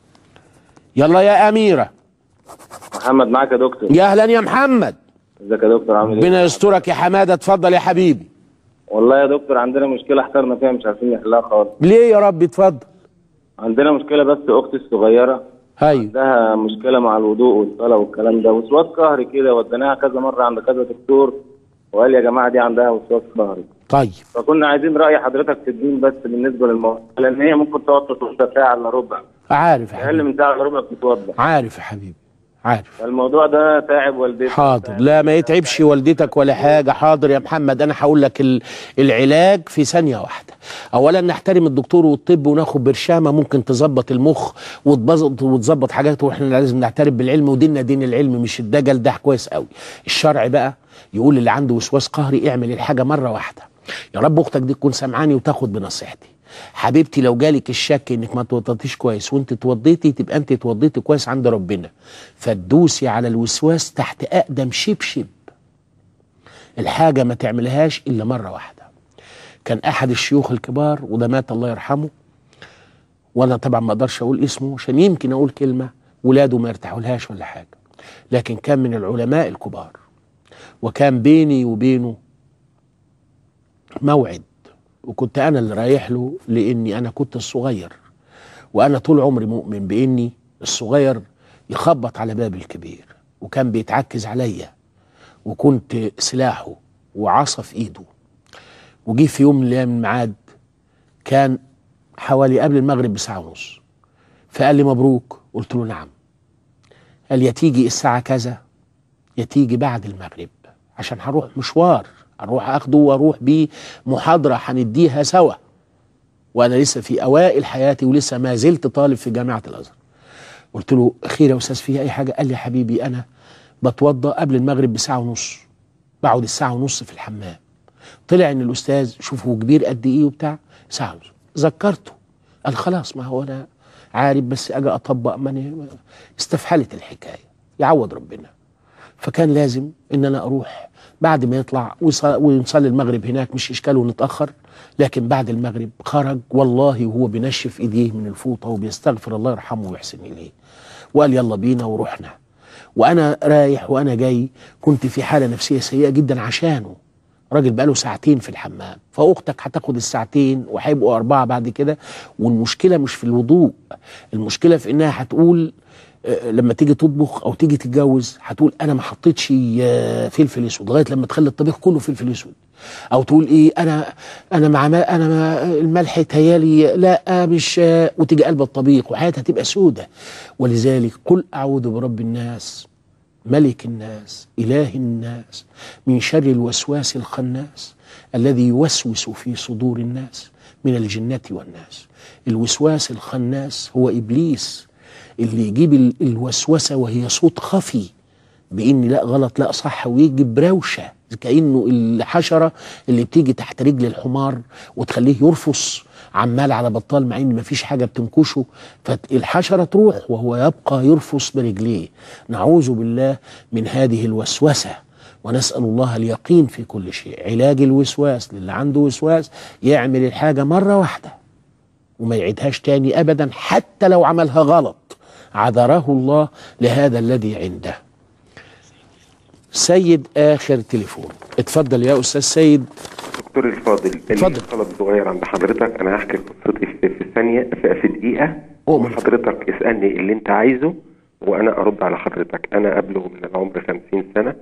يلا يا اميره محمد معاك يا دكتور يا اهلا يا محمد ازيك يا دكتور عامل ايه؟ ربنا يسترك يا حماده اتفضل يا حبيبي والله يا دكتور عندنا مشكلة احترنا فيها مش عارفين نحلها خالص ليه يا رب اتفضل عندنا مشكلة بس اختي الصغيرة ايوه عندها مشكلة مع الوضوء والصلاة والكلام ده وسواس قهري كده وديناها كذا مرة عند كذا دكتور وقال يا جماعة دي عندها وسواس قهري طيب فكنا عايزين رأي حضرتك في الدين بس بالنسبة للموضوع لأن هي ممكن تقعد تتوضى ساعة إلا ربع عارف يا أقل حبيبي من ساعة إلا ربع بتتوضى عارف يا حبيبي عارف فالموضوع ده تعب والدتي حاضر لا ما يتعبش والدتك ولا حاجة حاضر يا محمد أنا هقول لك ال- العلاج في ثانية واحدة أولا نحترم الدكتور والطب وناخد برشامة ممكن تظبط المخ وتبسط وتظبط حاجات واحنا لازم نعترف بالعلم وديننا دين العلم مش الدجل ده كويس قوي الشرع بقى يقول اللي عنده وسواس قهري اعمل الحاجة مرة واحدة يا رب أختك دي تكون سامعاني وتاخد بنصيحتي حبيبتي لو جالك الشك انك ما توضيتيش كويس وانت توضيتي تبقى انت توضيتي كويس عند ربنا فتدوسي على الوسواس تحت اقدم شبشب الحاجه ما تعملهاش الا مره واحده كان احد الشيوخ الكبار وده مات الله يرحمه وانا طبعا ما اقدرش اقول اسمه عشان يمكن اقول كلمه ولاده ما يرتاحولهاش ولا حاجه لكن كان من العلماء الكبار وكان بيني وبينه موعد وكنت انا اللي رايح له لاني انا كنت الصغير وانا طول عمري مؤمن باني الصغير يخبط على باب الكبير وكان بيتعكز عليا وكنت سلاحه وعصا في ايده وجي في يوم من الايام الميعاد كان حوالي قبل المغرب بساعه ونص فقال لي مبروك قلت له نعم قال يا تيجي الساعه كذا يا تيجي بعد المغرب عشان هروح مشوار اروح اخده واروح بيه محاضره هنديها سوا وانا لسه في اوائل حياتي ولسه ما زلت طالب في جامعه الازهر قلت له خير يا استاذ فيها اي حاجه قال لي يا حبيبي انا بتوضا قبل المغرب بساعه ونص بقعد الساعه ونص في الحمام طلع ان الاستاذ شوفوا كبير قد ايه وبتاع ساعه ونص ذكرته قال خلاص ما هو انا عارف بس اجي اطبق ماني استفحلت الحكايه يعوض ربنا فكان لازم ان انا اروح بعد ما يطلع ويص- ونصلي المغرب هناك مش اشكال ونتاخر لكن بعد المغرب خرج والله وهو بينشف ايديه من الفوطه وبيستغفر الله يرحمه ويحسن اليه وقال يلا بينا ورحنا وانا رايح وانا جاي كنت في حاله نفسيه سيئه جدا عشانه راجل بقاله ساعتين في الحمام فاختك هتاخد الساعتين وهيبقوا اربعه بعد كده والمشكله مش في الوضوء المشكله في انها هتقول آه، لما تيجي تطبخ او تيجي تتجوز هتقول انا ما حطيتش آه، فلفل اسود لغايه لما تخلي الطبيخ كله فلفل اسود او تقول ايه انا انا مع ما انا ما الملح تهيالي لا مش آه، وتيجي قلب الطبيخ وحياتها تبقى سودة ولذلك قل اعوذ برب الناس ملك الناس اله الناس من شر الوسواس الخناس الذي يوسوس في صدور الناس من الجنه والناس الوسواس الخناس هو ابليس اللي يجيب ال- الوسوسه وهي صوت خفي بان لا غلط لا صح ويجي بروشه كانه الحشره اللي بتيجي تحت رجل الحمار وتخليه يرفص عمال على بطال مع ان مفيش حاجه بتنكشه فالحشره تروح وهو يبقى يرفص برجليه نعوذ بالله من هذه الوسوسه ونسال الله اليقين في كل شيء علاج الوسواس للي عنده وسواس يعمل الحاجه مره واحده وما يعيدهاش تاني ابدا حتى لو عملها غلط عذره الله لهذا الذي عنده سيد اخر تليفون اتفضل يا استاذ سيد دكتور الفاضل اتفضل. طلب صغير عند حضرتك انا هحكي قصتي في, في ثانيه في, في دقيقه أؤمن. وحضرتك اسالني اللي انت عايزه وانا ارد على حضرتك انا قبله من العمر 50 سنه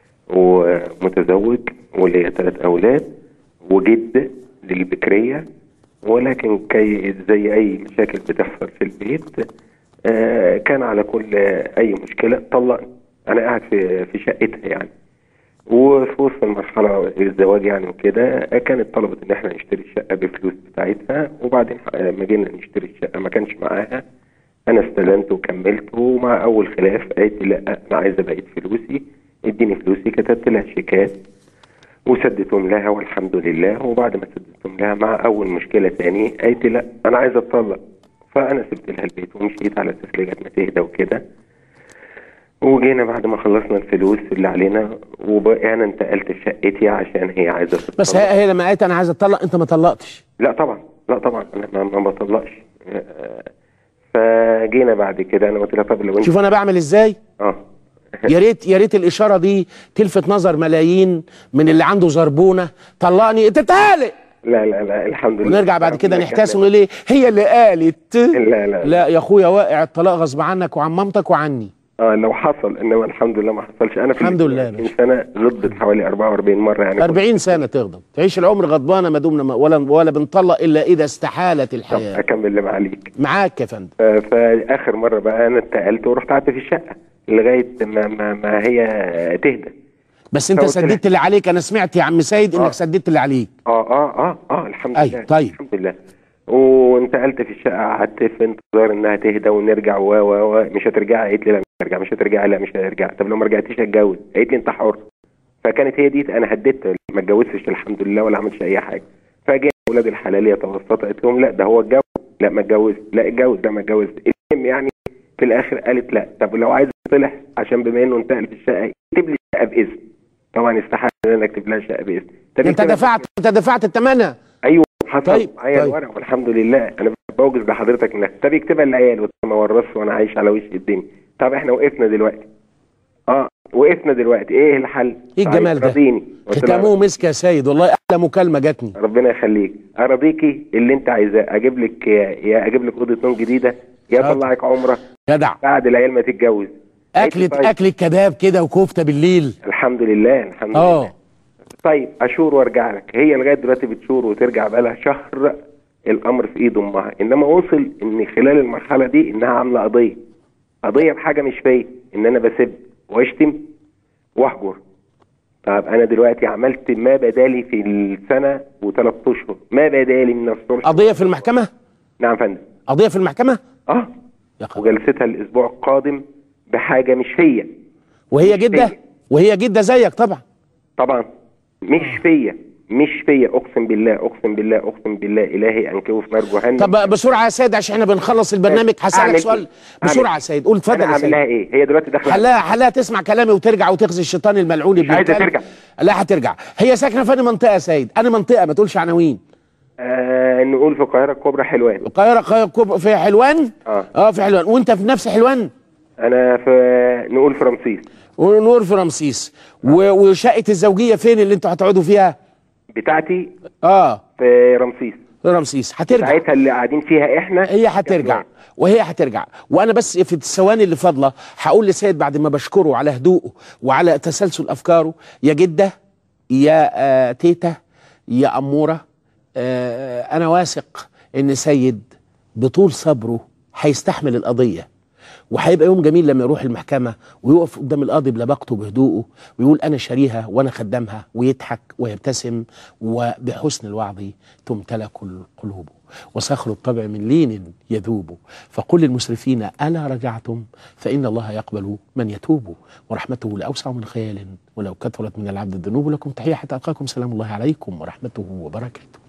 ومتزوج وليا ثلاث اولاد وجد للبكريه ولكن كي زي اي مشاكل بتحصل في البيت آه، كان على كل اي مشكله طلقني انا قاعد في في شقتها يعني وفي وسط المرحلة الزواج يعني وكده كانت طلبت إن إحنا نشتري الشقة بفلوس بتاعتها وبعدين لما جينا نشتري الشقة ما كانش معاها أنا استلمت وكملت ومع أول خلاف قالت لي لا أنا عايزة بقية فلوسي اديني فلوسي كتبت لها شيكات وسدتهم لها والحمد لله وبعد ما سدتهم لها مع أول مشكلة تاني قالت لي لا أنا عايزة أتطلق فأنا سبت لها البيت ومشيت على أساس لغاية ما تهدى وكده وجينا بعد ما خلصنا الفلوس اللي علينا وبقى انتقلت في شقتي عشان هي عايزه تتطلق. بس هي, هي لما قالت انا عايز اتطلق انت ما طلقتش لا طبعا لا طبعا انا ما, ما بطلقش آه، فجينا بعد كده انا قلت لها طب لو انت شوف انا بعمل ازاي اه يا ريت يا ريت الاشاره دي تلفت نظر ملايين من اللي عنده زربونه طلقني انت طالق لا لا لا الحمد لله ونرجع بعد كده ربنا نحتاس يكرمك. ونقول ايه هي اللي قالت لا لا لا يا اخويا واقع الطلاق غصب عنك وعن مامتك وعني اه لو حصل انما الحمد لله ما حصلش انا في الحمد لله يا 20 سنه غضبت حوالي 44 مره يعني 40 سنه تغضب تعيش العمر غضبانه ما دمنا ما- ولا ولا بنطلق الا اذا استحالت طب الحياه اكمل اللي معاليك معاك يا فندم ف- فاخر مره بقى انا اتقلت ورحت قعدت في الشقه لغايه ما ما, ما هي تهدى بس انت قلت لها- سددت اللي عليك انا سمعت يا عم سيد انك آه. سددت اللي عليك اه اه اه اه الحمد أيوة، لله طيب. الحمد لله وانتقلت في الشقه قعدت في انتظار انها تهدى ونرجع و و و مش هترجعي قالت لي لا مش هرجع مش هترجعي لا مش هرجع طب لو ما رجعتيش هتجوز قالت لي انت حر فكانت هي دي انا هديت ما اتجوزتش الحمد لله ولا عملتش اي حاجه فجاء اولاد الحلال يتوسطوا قالت لهم لا ده هو اتجوز لا ما اتجوز لا اتجوز لا ما اتجوز المهم يعني في الاخر قالت لا طب لو عايز يصلح عشان بما انه انتقل في الشقه يكتب لي شقه باذن طبعا استحاله ان انا اكتب لها شقه باذن طب انت يكتب- دفعت انت دفعت الثمنها ايوه حصل طيب، معايا طيب. الورق والحمد لله انا بوجز لحضرتك انك طب يكتبها العيال وما ورثت وانا عايش على وش الدنيا طب احنا وقفنا دلوقتي اه وقفنا دلوقتي ايه الحل ايه الجمال ده راضيني قلت لها ختامه مسك يا سيد والله احلى مكالمه جاتني ربنا يخليك اراضيكي اللي انت عايزاه اجيب لك يا يا اجيب لك اوضه نوم جديده يا شاطر. اطلعك عمره جدع بعد العيال ما تتجوز اكلة طيب. اكلة كباب كده وكفته بالليل الحمد لله الحمد لله اه طيب اشور وارجع لك هي لغايه دلوقتي بتشور وترجع بقالها شهر الامر في ايد امها انما وصل ان خلال المرحله دي انها عامله قضيه قضيه بحاجه مش فيا ان انا بسب واشتم واهجر طب انا دلوقتي عملت ما بدالي في السنه وثلاث اشهر ما بدالي من الصلح قضيه في المحكمه نعم يا فندم قضيه في المحكمه اه يا خبر. وجلستها الاسبوع القادم بحاجه مش فيا وهي مش جده فيا. وهي جده زيك طبعا طبعا مش فيا مش فيا اقسم بالله اقسم بالله اقسم بالله الهي انكبه في نار جهنم طب بسرعه يا سيد عشان احنا بنخلص البرنامج هسالك أعمل سؤال إيه؟ بسرعه أعمل يا سيد قول اتفضل انا يا اعمل سيد لها ايه هي دلوقتي داخله حلها حلها تسمع كلامي وترجع وتخزي الشيطان الملعون اللي مش عايزة بيتكلم. ترجع. لا هترجع هي ساكنه في أنهي منطقه يا سيد انا منطقه ما تقولش عناوين آه نقول في القاهره الكبرى حلوان القاهره القاهرة كوب- في حلوان اه اه في حلوان وانت في نفس حلوان انا في نقول في رمسيس ونور في رمسيس و- وشقه الزوجيه فين اللي انتوا هتقعدوا فيها بتاعتي اه في رمسيس في رمسيس هترجع ساعتها اللي قاعدين فيها احنا هي هترجع وهي هترجع وانا بس في الثواني اللي فاضله هقول لسيد بعد ما بشكره على هدوءه وعلى تسلسل افكاره يا جده يا آه تيتا يا اموره آه انا واثق ان سيد بطول صبره هيستحمل القضيه وهيبقى يوم جميل لما يروح المحكمة ويقف قدام القاضي بلباقته بهدوءه ويقول أنا شاريها وأنا خدامها ويضحك ويبتسم وبحسن الوعظ تمتلك القلوب وصخر الطبع من لين يذوب فقل للمسرفين ألا رجعتم فإن الله يقبل من يتوب ورحمته لأوسع من خيال ولو كثرت من العبد الذنوب لكم تحية حتى ألقاكم سلام الله عليكم ورحمته وبركاته